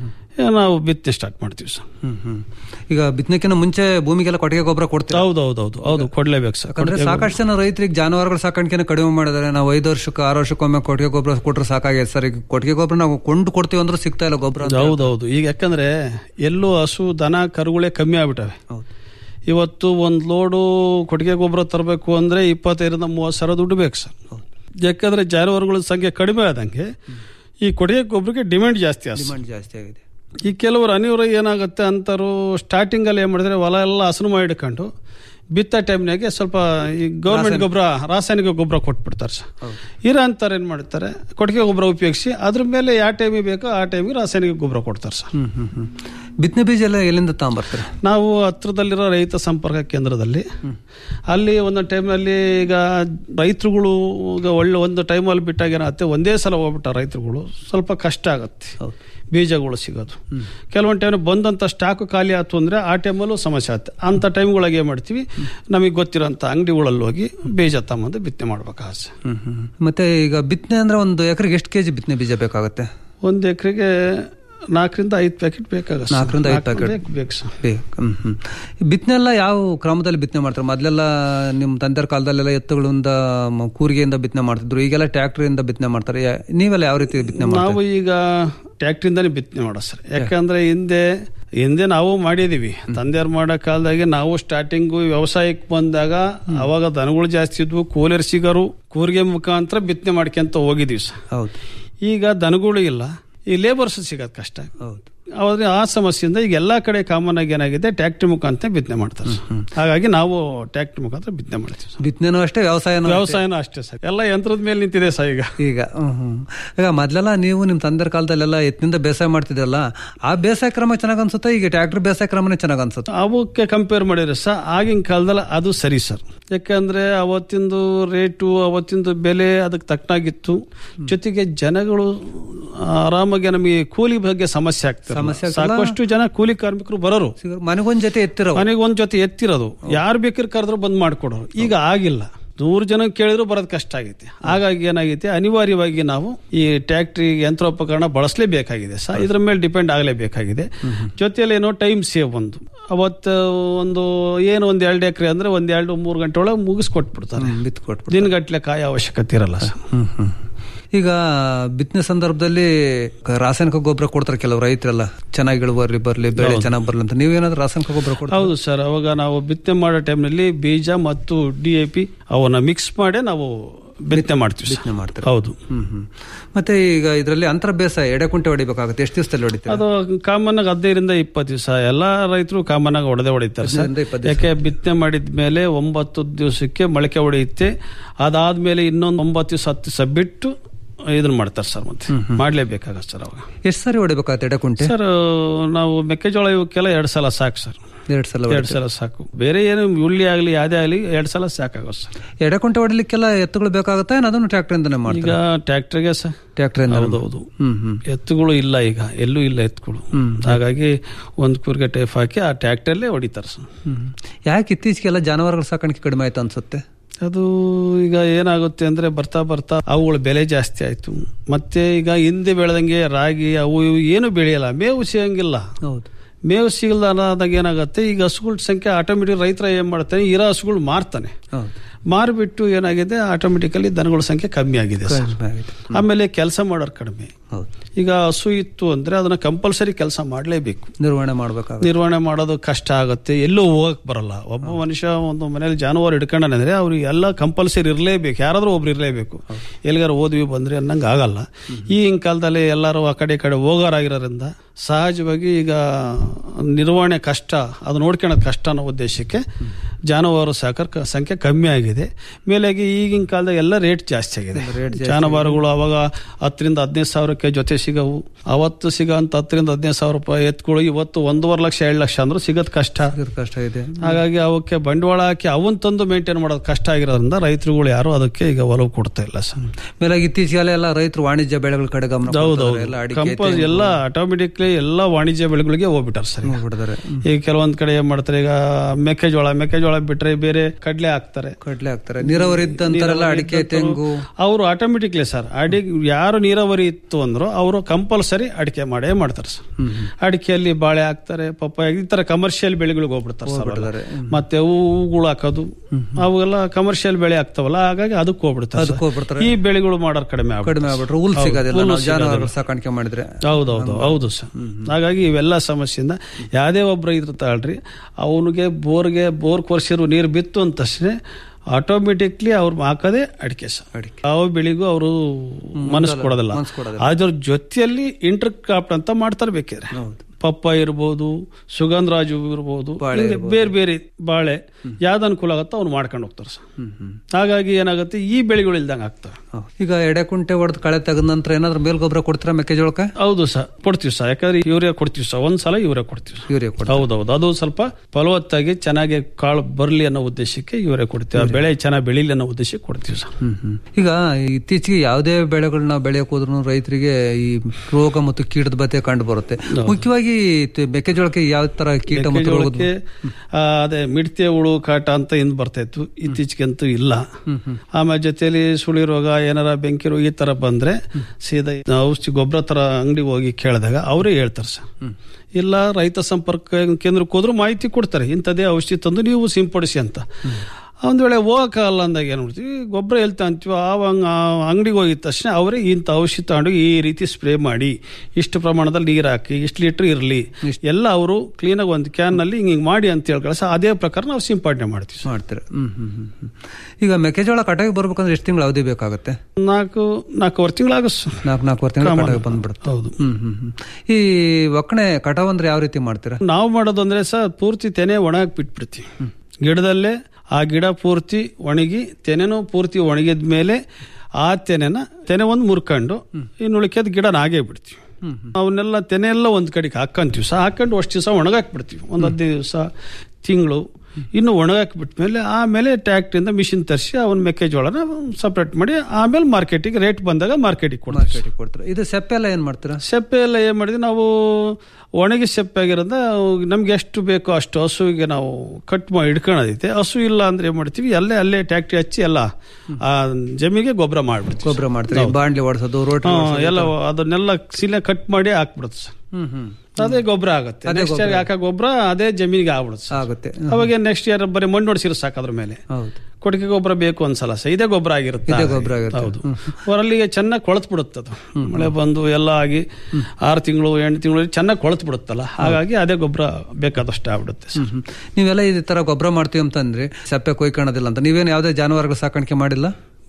ನಾವು ಬಿತ್ತನೆ ಸ್ಟಾರ್ಟ್ ಮಾಡ್ತೀವಿ ಸರ್ ಹ್ಮ್ ಹ್ಮ್ ಈಗ ಬಿತ್ತನೆಕ್ಕಿಂತ ಮುಂಚೆ ಭೂಮಿಗೆಲ್ಲ ಕೊಟ್ಟಿಗೆ ಗೊಬ್ಬರ ಕೊಡ್ತೀರಾ ಹೌದು ಹೌದು ಹೌದು ಹೌದು ಕೊಡ್ಲೇಬೇಕು ಸರ್ ಯಾಕಂದ್ರೆ ಕೊಟ್ಟಿಗೆ ಸಾಕಷ್ಟು ಜನ ರೈತರಿಗೆ ಜಾನುವಾರುಗಳ ಸಾಕಾಣಿಕೆನ ಕಡಿಮೆ ಮಾಡಿದ್ದಾರೆ ನಾವು ಐದು ವರ್ಷಕ್ಕೆ ಆರು ವರ್ಷಕ್ಕೊಮ್ಮೆ ಕೊಟ್ಟಿಗೆ ಗೊಬ್ಬರ ಕೊಟ್ಟರೆ ಸಾಕಾಗಿದೆ ಸರ್ ಈಗ ಕೊಟ್ಟಿಗೆ ಗೊಬ್ಬರ ನಾವು ಕೊಂಡು ಕೊಡ್ತೀವಿ ಅಂದ್ರೂ ಸಿಗ್ತಾ ಇಲ್ಲ ಗೊಬ್ಬರ ಅಂತ. ಹೌದೌದು ಈಗ ಯಾಕಂದ್ರೆ ಎಲ್ಲೂ ಹಸು ದನ ಕರುಗಳೇ ಕಮ್ಮಿ ಆಗ್ಬಿಟ್ಟವೆ ಇವತ್ತು ಒಂದು ಲೋಡು ಕೊಟ್ಟಿಗೆ ಗೊಬ್ಬರ ತರಬೇಕು ಅಂದ್ರೆ ಇಪ್ಪತ್ತೈದರಿಂದ ಮೂವತ್ತು ಸಾವಿರ ದುಡ್ಡು ಬೇಕು ಸರ್ ಯಾಕಂದ್ರೆ ಜಾನುವಾರುಗಳ ಸಂಖ್ಯೆ ಕಡಿಮೆ ಆದಂಗೆ ಈ ಕೊಟ್ಟಿಗೆ ಗೊಬ್ಬರಕ್ಕೆ ಡಿಮ್ಯಾಂಡ್ ಜಾಸ್ತಿ ಆಗಿದೆ ಡಿಮಾಂಡ್ ಜಾಸ್ತಿ ಆಗಿದೆ ಈ ಕೆಲವರು ಅನಿವ್ರ ಏನಾಗುತ್ತೆ ಅಂತಾರು ಸ್ಟಾರ್ಟಿಂಗ್ ಅಲ್ಲಿ ಏನ್ ಮಾಡಿದ್ರೆ ಹೊಲ ಎಲ್ಲ ಹಸನು ಮಾಡಿಕೊಂಡು ಬಿತ್ತ ಟೈಮ್ನಾಗೆ ಸ್ವಲ್ಪ ಈ ಗೌರ್ಮೆಂಟ್ ಗೊಬ್ಬರ ರಾಸಾಯನಿಕ ಗೊಬ್ಬರ ಕೊಟ್ಬಿಡ್ತಾರೆ ಸರ್ ಇರೋ ಅಂತಾರೆ ಏನ್ ಮಾಡ್ತಾರೆ ಕೊಟ್ಟಿಗೆ ಗೊಬ್ಬರ ಉಪಯೋಗಿಸಿ ಅದ್ರ ಮೇಲೆ ಯಾವ ಟೈಮಿಗೆ ಬೇಕೋ ಆ ಟೈಮಿಗೆ ರಾಸಾಯನಿಕ ಗೊಬ್ಬರ ಕೊಡ್ತಾರೆ ಸರ್ ಹ್ಮ್ ಹ್ಮ್ ಹ್ಮ್ ಬಿತ್ತನೆ ಬೀಜ ಎಲ್ಲ ಎಲ್ಲಿಂದ ತಗೊಂಬರ್ತಾರೆ ನಾವು ಹತ್ರದಲ್ಲಿರೋ ರೈತ ಸಂಪರ್ಕ ಕೇಂದ್ರದಲ್ಲಿ ಅಲ್ಲಿ ಒಂದೊಂದು ಟೈಮ್ನಲ್ಲಿ ಈಗ ರೈತರುಗಳು ಈಗ ಒಳ್ಳೆ ಒಂದು ಟೈಮಲ್ಲಿ ಬಿಟ್ಟಾಗ ಏನಾಗುತ್ತೆ ಒಂದೇ ಸಲ ಹೋಗ್ಬಿಟ್ಟ ರೈತರುಗಳು ಸ್ವಲ್ಪ ಕಷ್ಟ ಆಗುತ್ತೆ ಬೀಜಗಳು ಸಿಗೋದು ಕೆಲವೊಂದು ಟೈಮ್ ಬಂದಂಥ ಸ್ಟಾಕ್ ಖಾಲಿ ಆಯ್ತು ಅಂದರೆ ಆ ಟೈಮಲ್ಲೂ ಸಮಸ್ಯೆ ಆಗುತ್ತೆ ಅಂಥ ಟೈಮ್ಗಳಿಗೆ ಏನು ಮಾಡ್ತೀವಿ ನಮಗೆ ಗೊತ್ತಿರೋಂಥ ಅಂಗಡಿಗಳಲ್ಲಿ ಹೋಗಿ ಬೀಜ ತಗೊಂಬಂದು ಬಿತ್ತನೆ ಮಾಡ್ಬೇಕಾಗುತ್ತೆ ಹ್ಮ್ ಹ್ಮ್ ಮತ್ತೆ ಈಗ ಬಿತ್ತನೆ ಅಂದ್ರೆ ಒಂದು ಎಕರೆಗೆ ಎಷ್ಟು ಕೆಜಿ ಬಿತ್ತನೆ ಬೀಜ ಬೇಕಾಗುತ್ತೆ ಒಂದು ಎಕರೆಗೆ ನಾಲ್ಕರಿಂದ ಐದು ಪ್ಯಾಕೆಟ್ ಬೇಕಾಗುತ್ತೆ ನಾಲ್ಕರಿಂದ ಐದು ಪ್ಯಾಕೆಟ್ ಬೇಕು ಬೇಕು ಸರ್ ಬೇಕು ಹ್ಮ್ ಹ್ಮ್ ಬಿತ್ತನೆ ಎಲ್ಲ ಯಾವ ಕ್ರಮದಲ್ಲಿ ಬಿತ್ತನೆ ಮಾಡ್ತಾರೆ ಮೊದಲೆಲ್ಲ ನಿಮ್ಮ ತಂದೆರ ಕಾಲದಲ್ಲೆಲ್ಲ ಎತ್ತುಗಳಿಂದ ಮ- ಕೂರಿಗೆಯಿಂದ ಬಿತ್ತನೆ ಮಾಡ್ತಿದ್ರು ಈಗೆಲ್ಲ ಟ್ರ್ಯಾಕ್ಟರ್ ಬಿತ್ತನೆ ಮಾಡ್ತಾರೆ ಯಾ- ನೀವೆಲ್ಲ ಯಾವ ರೀತಿ ಬಿತ್ತನೆ ಮಾಡ್ತಾರೆ ನಾವು ಈಗ ಟ್ಯಾಕ್ಟ್ರಿಂದಾನೇ ಬಿತ್ತನೆ ಮಾಡೋ ಸರ್ ಯಾಕಂದ್ರೆ ಹಿಂದೆ ಹಿಂದೆ ನಾವು ಮಾಡಿದೀವಿ ತಂದೆಯವ್ರು ಮಾಡೋ ಕಾಲದಾಗೆ ನಾವು ಸ್ಟಾರ್ಟಿಂಗು ವ್ಯವಸಾಯಕ್ಕೆ ಬಂದಾಗ ಅವಾಗ ದನಗಳು ಜಾಸ್ತಿ ಇದ್ವು ಕೂಲರ್ ಸಿಗರು ಕೂರಿಗೆ ಮುಖಾಂತರ ಬಿತ್ತನೆ ಮಾಡ್ಕೊಂತ ಹೋಗಿದೀವಿ ಸರ್ ಹೌದು ಈಗ ದನಗಳು ಇಲ್ಲ ಈ ಲೇಬರ್ಸ್ ಸಿಗೋದು ಕಷ್ಟ ಹೌದು ಅವಾಗ ಆ ಸಮಸ್ಯೆಯಿಂದ ಈಗ ಎಲ್ಲಾ ಕಡೆ ಕಾಮನ್ ಆಗಿ ಏನಾಗಿದೆ ಟ್ಯಾಕ್ಟ್ರಿ ಮುಖಾಂತರ ಬಿತ್ತನೆ ಮಾಡ್ತಾರೆ ಸರ್. ಹಾಗಾಗಿ ನಾವು ಟ್ಯಾಕ್ಟ್ರಿ ಮುಖಾಂತರ ಬಿತ್ತನೆ ಮಾಡ್ತೀವಿ ಸರ್. ಬಿತ್ತನೆನೂ ಅಷ್ಟೇ ವ್ಯವಸಾಯನೂ ಅಷ್ಟೇ. ವ್ಯವಸಾಯನೂ ಅಷ್ಟೇ ಸರ್ ಎಲ್ಲ ಯಂತ್ರದ ಮೇಲೆ ನಿಂತಿದೆ ಸರ್ ಈಗ ಈಗ ಹ್ಮ್ ಹ್ಮ್. ಈಗ ಮೊದ್ಲೆಲ್ಲ ನೀವು ನಿಮ್ಮ ತಂದೆರ ಕಾಲದಲ್ಲೆಲ್ಲ ಎತ್ತಿನಿಂದ ಬೇಸಾಯ ಮಾಡ್ತಿದ್ರಲ್ಲ ಆ ಬೇಸಾಯ ಕ್ರಮ ಚೆನ್ನಾಗ್ ಅನ್ಸುತ್ತೆ ಈಗ ಟ್ರ್ಯಾಕ್ಟರ್ ಬೇಸಾಯ ಕ್ರಮನೇ ಚೆನ್ನಾಗ್ ಅನ್ಸುತ್ತೆ ಅವಕ್ಕೆ ಕಂಪೇರ್ ಮಾಡಿದ್ರೆ ಸಹ ಆಗಿನ ಕಾಲದಲ್ಲಿ ಅದು ಸರಿ ಸರ್ ಯಾಕಂದ್ರೆ ಅವತ್ತಿಂದು ರೇಟು ಅವತ್ತಿಂದು ಬೆಲೆ ಅದಕ್ಕೆ ತಕ್ಕನಾಗಿತ್ತು ಜೊತೆಗೆ ಜನಗಳು ಆರಾಮಾಗಿ ನಮಗೆ ಕೂಲಿ ಬಗ್ಗೆ ಸಮಸ್ಯೆ ಆಗ್ತದೆ ಸಮಸ್ಯೆ ಆಗ್ತಲ್ಲ? ಸಾಕಷ್ಟು ಜನ ಕೂಲಿ ಕಾರ್ಮಿಕರು ಬರೋರು ಮನೆಗೊಂದ್ ಜೊತೆ ಎತ್ತಿರೋ ಮನೆಗೆ ಒಂದ್ ಜೊತೆ ಎತ್ತಿರೋದು ಯಾರು ಬೇಕಾದ್ರೆ ಕರೆದ್ರು ಬಂದ್ ಮಾಡ್ಕೊಡೋರು ಈಗ ಆಗಿಲ್ಲ ನೂರು ಜನ ಕೇಳಿದ್ರು ಬರೋದು ಕಷ್ಟ ಆಗೈತೆ ಹಾಗಾಗಿ ಏನಾಗೈತೆ ಅನಿವಾರ್ಯವಾಗಿ ನಾವು ಈ ಟ್ಯಾಕ್ಟ್ರಿ ಯಂತ್ರೋಪಕರಣ ಬಳಸಲೇಬೇಕಾಗಿದೆ ಸರ್ ಇದ್ರ ಮೇಲೆ ಡಿಪೆಂಡ್ ಆಗಲೇಬೇಕಾಗಿದೆ ಜೊತೆಯಲ್ಲಿ ಏನೋ ಟೈಮ್ ಸೇವ್ ಒಂದು ಅವತ್ತು ಒಂದು ಏನು ಒಂದ್ ಎರಡು ಎಕರೆ ಅಂದ್ರೆ ಒಂದ್ ಎರಡು ಮೂರು ಗಂಟೆ ಒಳಗೆ ಮುಗಿಸ್ಕೊಟ್ಬಿಡ್ತಾರೆ ಬಿತ್ಕೊಟ್ಬಿಡ್ತಾರೆ. ದಿನಗಟ್ಲೆ ಕಾಯ ಅವಶ್ಯಕತೆ ಇರಲ್ಲ ಸರ್ ಹ್ಮ್ ಹ್ಮ್. ಈಗ ಬಿತ್ತನೆ ಸಂದರ್ಭದಲ್ಲಿ ಕ- ರಾಸಾಯನಿಕ ಗೊಬ್ಬರ ಕೊಡ್ತಾರೆ ಕೆಲವು ರೈತರೆಲ್ಲ ಚೆನ್ನಾಗಿ ಇಳುವರಿ ಬರ್ಲಿ ಬೆಳೆ ಹೌದು. ಚೆನ್ನಾಗಿ ಬರ್ಲಿ ಅಂತ ನೀವೇನಾದ್ರೂ ರಾಸಾಯನಿಕ ಗೊಬ್ಬರ ಕೊಡ್ತೀರಾ ಹೌದು ಸರ್ ಅವಾಗ ನಾವು ಬಿತ್ತನೆ ಮಾಡೋ ಟೈಮ್ನಲ್ಲಿ ಬೀಜ ಮತ್ತು ಡಿ ಎ ಪಿ ಅವನ್ನ ಮಿಕ್ಸ್ ಮಾಡಿ ನಾವು ಬಿತ್ತನೆ ಮಾಡ್ತೀವಿ ಸರ್. ಬಿತ್ತನೆ ಮಾಡ್ತೀರಾ? ಹೌದು ಹ್ಮ್ ಹ್ಮ್. ಮತ್ತೆ ಈಗ ಇದರಲ್ಲಿ ಅಂತರ ಬೇಸಾಯ ಎಡೆಕುಂಟೆ ಹೊಡಿಬೇಕಾಗುತ್ತೆ ಎಷ್ಟು ದಿವಸದಲ್ಲಿ ಹೊಡಿತೀರಾ ಅದು ಕಾಮನ್ ಆಗಿ ಹದಿನೈದರಿಂದ ಇಪ್ಪತ್ತು ದಿವಸ ಎಲ್ಲಾ ರೈತರು ಕಾಮನ್ ಆಗಿ ಹೊಡೆದೇ ಹೊಡಿತಾರೆ ಸರ್ ಹದಿನೈದರಿಂದ ಇಪ್ಪತ್ತು ಯಾಕೆ ಬಿತ್ತನೆ ಮಾಡಿದ ಮೇಲೆ ಒಂಬತ್ತು ದಿವಸಕ್ಕೆ ಮೊಳಕೆ ಹೊಡೆಯುತ್ತೆ ಅದಾದ್ಮೇಲೆ ಇನ್ನೊಂದು ಒಂಬತ್ತು ದಿವಸ ಹತ್ತು ದಿವಸ ಬಿಟ್ಟು ಇದನ್ನ ಮಾಡ್ತಾರೆ ಸರ್ ಮತ್ತೆ ಮಾಡ್ಲೇಬೇಕಾಗತ್ತೆ ಸರ್ ಅವಾಗ ಎಷ್ಟು ಸಾರಿ ಹೊಡಿಬೇಕಾಗುತ್ತೆ ಎಡೆಕುಂಟೆ ಸರ್ ನಾವು ಮೆಕ್ಕೆಜೋಳ ಇವಕ್ಕೆಲ್ಲ ಎರಡು ಸಲ ಸಾಕು ಸರ್ ಎರಡ್ ಸಲ ಎರಡ್ ಸಲ ಸಾಕು ಬೇರೆ ಏನು ಉಳ್ಳಿ ಆಗಲಿ ಯಾವ್ದೇ ಆಗಲಿ ಎರಡ್ ಸಲ ಸಾಕಾಗೋ ಸರ್ ಎಡೆಕುಂಟೆ ಹೊಡಿಲಿಕ್ಕೆಲ್ಲ ಎತ್ತುಗಳು ಬೇಕಾಗುತ್ತೆ ಏನು ಅದನ್ನು ಟ್ರ್ಯಾಕ್ಟರ್ ಇಂದನೇ ಈಗ ಮಾಡ್ತಾರೆ ಟ್ರ್ಯಾಕ್ಟರ್ಗೆ ಸರ್ ಟ್ರ್ಯಾಕ್ಟರ್ ಹೌದೌದು ಹ್ಮ್ ಹ್ಮ್ ಎತ್ತುಗಳು ಇಲ್ಲ ಈಗ ಎಲ್ಲೂ ಇಲ್ಲ ಎತ್ತುಗಳು ಹಾಗಾಗಿ ಒಂದ್ ಕೂರ್ಗೆ ಟೈಪ್ ಹಾಕಿ ಆ ಟ್ರ್ಯಾಕ್ಟರ್ಲೇ ಹೊಡಿತಾರೆ ಸರ್ ಹ್ಮ್ ಯಾಕೆ ಇತ್ತೀಚೆಗೆಲ್ಲ ಜಾನುವಾರುಗಳ ಸಾಕಾಣಿಕೆ ಕಡಿಮೆ ಆಯ್ತು ಅನ್ಸುತ್ತೆ ಅದು ಈಗ ಏನಾಗುತ್ತೆ ಅಂದ್ರೆ ಬರ್ತಾ ಬರ್ತಾ ಅವುಗಳ ಬೆಲೆ ಜಾಸ್ತಿ ಆಯ್ತು ಮತ್ತೆ ಈಗ ಹಿಂದೆ ಬೆಳೆದಂಗೆ ರಾಗಿ ಅವು ಇವು ಏನು ಬೆಳೆಯಲ್ಲ ಮೇವು ಸಿಗಂಗಿಲ್ಲ ಹೌದು ಮೇವು ಸಿಗಲ್ದಾದಾಗ ಏನಾಗುತ್ತೆ ಈಗ ಹಸುಗಳ ಸಂಖ್ಯೆ ಆಟೋಮೆಟಿಕ್ ರೈತರ ಏನ್ ಮಾಡ್ತಾನೆ ಇರೋ ಹಸುಗಳು ಮಾರ್ತಾನೆ ಹೌದು ಮಾರ್ಬಿಟ್ಟು ಏನಾಗಿದೆ ಆಟೋಮೆಟಿಕಲಿ ದನಗಳ ಸಂಖ್ಯೆ ಕಮ್ಮಿ ಆಗಿದೆ ಸರ್. ಕಡಿಮೆ ಆಗಿದೆ. ಆಮೇಲೆ ಕೆಲಸ ಮಾಡೋರು ಕಡಿಮೆ ಹೌದು ಈಗ ಹಸು ಇತ್ತು ಅಂದ್ರೆ ಅದನ್ನ ಕಂಪಲ್ಸರಿ ಕೆಲಸ ಮಾಡಲೇಬೇಕು ನಿರ್ವಹಣೆ ಮಾಡ್ಬೇಕಾಗುತ್ತೆ ನಿರ್ವಹಣೆ ಮಾಡೋದು ಕಷ್ಟ ಆಗುತ್ತೆ ಎಲ್ಲೂ ಹೋಗಕ್ ಬರಲ್ಲ ಒಬ್ಬ ಮನುಷ್ಯ ಒಂದು ಮನೇಲಿ ಜಾನುವಾರು ಹಿಡ್ಕೊಂಡಂದ್ರೆ ಅವ್ರಿಗೆ ಎಲ್ಲ ಕಂಪಲ್ಸರಿ ಇರಲೇಬೇಕು ಯಾರಾದ್ರೂ ಒಬ್ರು ಇರಲೇಬೇಕು ಎಲ್ಲಿಗಾರ ಓದ್ವಿ ಬಂದ್ರಿ ಅನ್ನಂಗೆ ಆಗಲ್ಲ ಈಗಿನ ಕಾಲದಲ್ಲಿ ಎಲ್ಲರೂ ಆ ಕಡೆ ಈ ಕಡೆ ಹೋಗೋರಾಗಿರೋದ್ರಿಂದ ಸಹಜವಾಗಿ ಈಗ ನಿರ್ವಹಣೆ ಕಷ್ಟ ಅದು ನೋಡ್ಕೊಳ್ಳೋದು ಕಷ್ಟ ಅನ್ನೋ ಉದ್ದೇಶಕ್ಕೆ ಜಾನುವಾರು ಸಾಕರ್ ಕ- ಸಂಖ್ಯೆ ಕಮ್ಮಿ ಆಗಿದೆ ಮೇಲಾಗಿ ಈಗಿನ ಕಾಲದಾಗ ಎಲ್ಲ ರೇಟ್ ಜಾಸ್ತಿ ಆಗಿದೆ ಜಾನುವಾರುಗಳು ಅವಾಗ ಹತ್ತರಿಂದ ಹದಿನೈದು ಸಾವಿರಕ್ಕೆ ಜೊತೆ ಸಿಗವು ಅವತ್ತು ಸಿಗೋಂತ ಹತ್ತರಿಂದ ಹದಿನೈದು ಸಾವಿರ ರೂಪಾಯಿ ಎತ್ಕೊಳ್ಳಿ ಇವತ್ತು ಒಂದೂವರೆ ಲಕ್ಷ ಎರಡು ಲಕ್ಷ ಅಂದ್ರೂ ಸಿಗೋದು ಕಷ್ಟ ಇದು ಕಷ್ಟ ಇದೆ ಹಾಗಾಗಿ ಅವಕ್ಕೆ ಬಂಡವಾಳ ಹಾಕಿ ಅವನ್ ತಂದು ಮೇಂಟೈನ್ ಮಾಡೋದು ಕಷ್ಟ ಆಗಿರೋದ್ರಿಂದ ರೈತರುಗಳು ಯಾರು ಅದಕ್ಕೆ ಈಗ ಒಲವು ಕೊಡ್ತಾ ಇಲ್ಲ ಸರ್ ಮೇಲೆ ಇತ್ತೀಚೆಗೆಲ್ಲ ಎಲ್ಲ ರೈತರು ವಾಣಿಜ್ಯ ಬೆಳೆಗಳ ಕಡೆ ಗಮನ ಕೊಡ್ತಾರೆ. ಎಲ್ಲ ಅಡಿಕೆ ಕಂಪೋಸ್ ತೆಂಗು, ಎಲ್ಲ ಆಟೋಮೆಟಿಕ್ಲಿ ಎಲ್ಲ ವಾಣಿಜ್ಯ ಬೆಳೆಗಳಿಗೆ ಹೋಗ್ಬಿಟ್ಟಾರೆ ಸರ್ ಈಗ. ಬಿಡ್ತಾರೆ. ಈಗ ಕೆಲವೊಂದ್ ಕಡೆ ಏನ್ ಮಾಡ್ತಾರೆ ಈಗ ಮೆಕ್ಕೆಜೋಳ ಮೆಕ್ಕೆಜೋಳ ಬಿಟ್ರೆ ಬೇರೆ ಕಡ್ಲೆ ಹಾಕ್ತಾರೆ ಕಡ್ಲೆ ಹಾಕ್ತಾರೆ ನೀರಾವರಿ ಇದ್ದಂತರೆಲ್ಲ ಅಡಿಕೆ ತೆಂಗು ಅವರು ಆಟೋಮೆಟಿಕ್ಲಿ ಸರ್ ಅಡಿ ಯಾರು ನೀರಾವರಿ ಇತ್ತು ಅಂದ್ರು ಅವರು ಕಂಪಲ್ಸರಿ ಅಡಿಕೆ ಮಾಡೇ ಮಾಡ್ತಾರೆ ಸರ್ ಅಡಿಕೆಯಲ್ಲಿ ಬಾಳೆ ಹಾಕ್ತಾರೆ ಪಪ್ಪಾಯ ಈ ತರ ಕಮರ್ಷಿಯಲ್ ಬೆಳೆಗಳಿಗೆ ಹೋಗ್ಬಿಡ್ತಾರೆ ಸರ್ ಅವೆಲ್ಲ. ಮತ್ತೆ ಹೂಗಳು ಹಾಕೋದು ಅವೆಲ್ಲ ಕಮರ್ಷಿಯಲ್ ಬೆಳೆ ಆಗ್ತಾವಲ್ಲ ಹಾಗಾಗಿ ಅದಕ್ಕೆ ಹೋಗ್ಬಿಡ್ತಾರೆ ಅದಕ್ಕೆ ಸರ್. ಹೋಗ್ಬಿಡ್ತಾರೆ. ಈ ಬೆಳೆಗಳು ಮಾಡೋರು ಕಡಿಮೆ ಕಡಿಮೆ ಆಗ್ಬಿಟ್ರೆ ಹುಲ್ ಹೌದು, ಸಿಗೋದಿಲ್ಲ ಹುಲ್ಲು ನಾವು ಜಾನುವಾರುಗಳು ಸಿಗೋದಿಲ್ಲ. ಸಾಕಾಣಿಕೆ ಮಾಡಿದ್ರೆ ಹೌದೌದು ಹೌದು ಸರ್ ಹಾಗಾಗಿ ಇವೆಲ್ಲ ಸಮಸ್ಯೆಯಿಂದ ಯಾವುದೇ ಒಬ್ಬ ರೈತರು ತಾಳ್ರಿ ಅವನಿಗೆ ಬೋರ್ಗೆ ಬೋರ್ ಕೊರ್ಸಿರೋ ನೀರು ಬಿತ್ತು ಅಂತ ತಕ್ಷಣ ಆಟೋಮೆಟಿಕ್ಲಿ ಅವ್ರು ಹಾಕೋದೇ ಅಡಿಕೆ ಸರ್ ಯಾವ ಬೆಳಿಗೂ ಅವರು ಮನಸ್ಸು ಕೊಡೋದಿಲ್ಲ ಮನಸ್ಸು ಕೊಡೋದಿಲ್ಲ. ಅದ್ರ ಜೊತೆಯಲ್ಲಿ ಇಂಟರ್ ಕ್ರಾಫ್ಟ್ ಅಂತ ಮಾಡ್ತಾರೆ ಬೇಕಿದ್ರೆ ಪಪ್ಪ ಇರ್ಬೋದು ಸುಗಂಧರಾಜು ಇರ್ಬೋದು ಹಿಂಗೆ ಬೇರೆ ಬೇರೆ ಬಾಳೆ ಯಾವ್ದು ಅನುಕೂಲ ಆಗುತ್ತೋ ಅವ್ನು ಮಾಡ್ಕೊಂಡು ಹೋಗ್ತಾರೆ ಸರ್ ಹಾಗಾಗಿ ಏನಾಗುತ್ತೆ ಈ ಬೆಳೆಗಳು ಇಲ್ದಂಗೆ ಆಗ್ತವೆ ಈಗ ಎಡೆಕುಂಟೆ ಹೊಡೆದು ಕಳೆ ತೆಗೆದ ನಂತರ ಏನಾದ್ರು ಮೇಲ್ಗೊಬ್ಬರ ಕೊಡ್ತೀರಾ ಮೆಕ್ಕೆಜೋಳಕ್ಕೆ ಹೌದು ಸರ್ ಕೊಡ್ತೀವಿ ಸರ್ ಯಾಕಂದ್ರೆ ಯೂರಿಯಾ ಕೊಡ್ತೀವಿ ಸರ್ ಒಂದ್ಸಲ ಯೂರಿಯಾ ಕೊಡ್ತೀವಿ ಸರ್. ಯೂರಿಯಾ ಹೌದೌದು ಅದು ಸ್ವಲ್ಪ ಫಲವತ್ತಾಗಿ ಚೆನ್ನಾಗಿ ಕಾಳು ಬರಲಿ ಅನ್ನೋ ಉದ್ದೇಶಕ್ಕೆ ಯೂರಿಯಾ ಕೊಡ್ತೀವಿ ಆ ಬೆಳೆ ಚೆನ್ನಾಗಿ ಬೆಳೀಲಿ ಅನ್ನೋ ಉದ್ದೇಶಕ್ಕೆ ಕೊಡ್ತೀವಿ ಸರ್ ಹ್ಮ್ ಹ್ಮ್. ಈಗ ಇತ್ತೀಚೆಗೆ ಯಾವುದೇ ಬೆಳೆಗಳನ್ನ ಬೆಳೆಯಕ್ ಹೋದ್ರು ರೈತರಿಗೆ ಈ ರೋಗ ಮತ್ತು ಕೀಟದ ಬತ್ತೆ ಕಂಡು ಬರುತ್ತೆ ಮುಖ್ಯವಾಗಿ ತ- ಮೆಕ್ಕೆಜೋಳಕ್ಕೆ ಯಾವ ತರ ಕೀಟ ಮತ್ತು ರೋಗದ ಮೆಕ್ಕೆಜೋಳಕ್ಕೆ ಆ, ಅದೇ ಮಿಡ್ತೆ ಹುಳು ಕಾಟ ಅಂತ ಹಿಂದ್ ಬರ್ತಾ ಇತ್ತು ಇತ್ತೀಚೆಗಂತೂ ಇಲ್ಲ ಆಮೇಲೆ ಜೊತೆಲಿ ಸುಳಿ ರೋಗ ಏನಾರ ಬೆಂಕಿ ರೋಗ ಈ ತರ ಬಂದ್ರೆ ಸೀದಾ ಔಷಧಿ ಗೊಬ್ಬರ ತರ ಅಂಗಡಿಗೆ ಹೋಗಿ ಕೇಳಿದಾಗ ಅವರೇ ಹೇಳ್ತಾರೆ ಸರ್ ಇಲ್ಲ ರೈತ ಸಂಪರ್ಕ ಕೇಂದ್ರಕ್ಕೆ ಹೋದ್ರು ಮಾಹಿತಿ ಕೊಡ್ತಾರೆ ಇಂಥದೇ ಔಷಧಿ ತಂದು ನೀವು ಸಿಂಪಡಿಸಿ ಅಂತ ಒಂದ್ ವೇಳೆ ಹೋಗಕ್ಕಾಗಲ್ಲ ಅಂದಾಗ ಏನ್ ಮಾಡ್ತೀವಿ ಗೊಬ್ಬರ ಎಲ್ತಾ ಅಂತೀವಿ ಆವಾಗ ಅಂಗಡಿಗೆ ಹೋಗಿದ ತಕ್ಷಣ ಅವರೇ ಇಂಥ ಔಷಧಿ ತಗೊಂಡು ಈ ರೀತಿ ಸ್ಪ್ರೇ ಮಾಡಿ ಇಷ್ಟು ಪ್ರಮಾಣದಲ್ಲಿ ನೀರು ಹಾಕಿ ಇಷ್ಟು ಲೀಟರ್ ಇರಲಿ ಎಲ್ಲ ಅವರು ಕ್ಲೀನಾಗಿ ಒಂದು ಕ್ಯಾನ್ನಲ್ಲಿ ಹಿಂಗೆ ಹಿಂಗೆ ಮಾಡಿ ಅಂತ ಹೇಳಿ ಕಳಿಸ ಅದೇ ಪ್ರಕಾರ ನಾವು ಸಿಂಪಡಣೆ ಮಾಡ್ತೀವಿ ಮಾಡ್ತೀರಾ ಹ್ಮ್ ಹ್ಮ್ ಹ್ಮ್ ಹ್ಮ್. ಈಗ ಮೆಕ್ಕೆಜೋಳ ಕಟಾವಿಗೆ ಬರ್ಬೇಕಂದ್ರೆ ಎಷ್ಟು ತಿಂಗಳು ಅವಧಿ ಬೇಕಾಗುತ್ತೆ ನಾಲ್ಕು ನಾಲ್ಕೂವರೆ ತಿಂಗಳಾಗ ನಾಲ್ಕು ನಾಲ್ಕೂವರೆ ತಿಂಗಳು ಕಾಮನ್. ಕಟಾವಿಗೆ ಬಂದ್ಬಿಡುತ್ತೆ ಹೌದು ಹ್ಮ್ ಹ್ಮ್ ಹ್ಮ್. ಈ ಒಕ್ಕಣೆ ಕಟಾವ್ ಅಂದ್ರೆ ಯಾವ ರೀತಿ ಮಾಡ್ತೀರಾ ನಾವು ಮಾಡೋದು ಅಂದ್ರೆ ಸರ್ ಪೂರ್ತಿ ತೆನೆ ಒಣಗಕ್ಕೆ ಬಿಟ್ಬಿಡ್ತೀವಿ ಗಿಡದಲ್ಲೇ ಆ ಗಿಡ ಪೂರ್ತಿ ಒಣಗಿ ತೆನೆನೂ ಪೂರ್ತಿ ಒಣಗಿದ ಮೇಲೆ ಆ ತೆನೆನ ತೆನೆ ಒಂದು ಮುರ್ಕೊಂಡು ಇನ್ನು ಉಳಿಕೆದ ಗಿಡನ ಹಾಗೇ ಬಿಡ್ತೀವಿ ಅವನ್ನೆಲ್ಲ ತೆನೆ ಎಲ್ಲ ಒಂದ್ ಕಡೆಗೆ ಹಾಕೊಂತೀವಿ ಸಹ ಹಾಕೊಂಡು ಅಷ್ಟು ದಿವಸ ಒಣಗಾಕ್ ಬಿಡ್ತೀವಿ ಒಂದು ಹದಿನೈದು ದಿವಸ ತಿಂಗಳು ಇನ್ನು ಒಣಗಾಕ್ ಬಿಟ್ಮೇಲೆ ಆಮೇಲೆ ಟ್ಯಾಕ್ಟ್ರಿಂದ ಮಿಷಿನ್ ತರಿಸಿ ಅವನ ಮೆಕ್ಕೆಜೋಳನ ಸಪ್ರೇಟ್ ಮಾಡಿ ಆಮೇಲೆ ಮಾರ್ಕೆಟಿಗೆ ರೇಟ್ ಬಂದಾಗ ಮಾರ್ಕೆಟಿಗೆ ಕೊಡ್ತೀವಿ ಮಾರ್ಕೆಟಿಗೆ ಕೊಡ್ತೀರಾ ಇದು ಸೆಪ್ಪೆ ಎಲ್ಲ ಏನ್ ಮಾಡ್ತೀರಾ ಸೆಪ್ಪೆ ಎಲ್ಲ ಏನ್ ಮಾಡಿದ್ವಿ ನಾವು ಒಣಗಿ ಸೆಪ್ಪೆ ಆಗಿರೋದ ನಮ್ಗೆ ಎಷ್ಟು ಬೇಕೋ ಅಷ್ಟು ಹಸುವಿಗೆ ನಾವು ಕಟ್ ಮಾಡಿ ಇಟ್ಕೊಳ್ಳೋದೈತೆ ಹಸು ಇಲ್ಲ ಅಂದ್ರೆ ಏನ್ ಮಾಡ್ತೀವಿ ಅಲ್ಲೇ ಅಲ್ಲೇ ಟ್ಯಾಕ್ಟ್ರಿ ಹಚ್ಚಿ ಎಲ್ಲ ಆ ಜಮಿಗೆ ಗೊಬ್ಬರ ಮಾಡ್ಬಿಡ್ತೀವಿ ಗೊಬ್ಬರ ಮಾಡ್ತೀರಾ ಈ ಬಾಂಡ್ಲಿ ಓಡಿಸೋದು ರೋಟಿ ಹಾ, ಓಡ್ಸೋದು, ಎಲ್ಲ ಅದನ್ನೆಲ್ಲ ಸಿಲೆ ಕಟ್ ಮಾಡಿ ಹಾಕ್ಬಿಡುತ್ತೆ ಸರ್ ಹ್ಮ್ ಹ್ಮ್ ಅದೇ ಗೊಬ್ಬರ ಆಗುತ್ತೆ ಅದೇ ನೆಕ್ಸ್ಟ್ ಇಯರ್ ಗೊಬ್ರ. ಹಾಕೋ ಗೊಬ್ಬರ ಅದೇ ಜಮೀನಿಗೆ ಆಗ್ಬಿಡುತ್ತೆ ಸರ್. ಆಗುತ್ತೆ ಅವಾಗ ನೆಕ್ಸ್ಟ್ ಇಯರ್ ಬರೀ ಮಣ್ಣು ಹೊಡ್ಸಿರೋ ಸಾಕು ಅದ್ರ ಮೇಲೆ ಹೌದು ಕೊಟ್ಟಿಗೆ ಗೊಬ್ಬರ ಬೇಕು ಅನ್ಸಲ್ಲ ಸರ್ ಇದೇ ಗೊಬ್ಬರ ಆಗಿರುತ್ತೆ ಇದೇ ಗೊಬ್ಬರ ಆಗಿರುತ್ತೆ. ಹೌದು ಹೊರಲ್ಲಿಗೆ ಚೆನ್ನಾಗಿ ಕೊಳತ್ ಬಿಡುತ್ತೆ ಅದು ಮಳೆ ಬಂದು ಎಲ್ಲ ಆಗಿ ಆರು ತಿಂಗಳು ಎಂಟು ತಿಂಗಳು ಚೆನ್ನಾಗಿ ಕೊಳತ್ ಬಿಡುತ್ತಲ್ಲ ಹಾಗಾಗಿ ಅದೇ ಗೊಬ್ಬರ ಬೇಕಾದಷ್ಟು ಆಗ್ಬಿಡುತ್ತೆ ಸರ್. ಹ್ಮ್. ನೀವೆಲ್ಲ ಈ ತರ ಗೊಬ್ಬರ ಮಾಡ್ತೀವಿ ಅಂತಂದ್ರೆ ಸಪ್ಪೆ ಕೊಯ್ಕೊಳ್ಳೋದಿಲ್ಲ ಅಂತ ನೀವೇನು ಯಾವ್ದೇ ಜಾನುವಾರುಗಳ ಸಾಕಾಣಿಕೆ ಮಾಡಿಲ್ಲ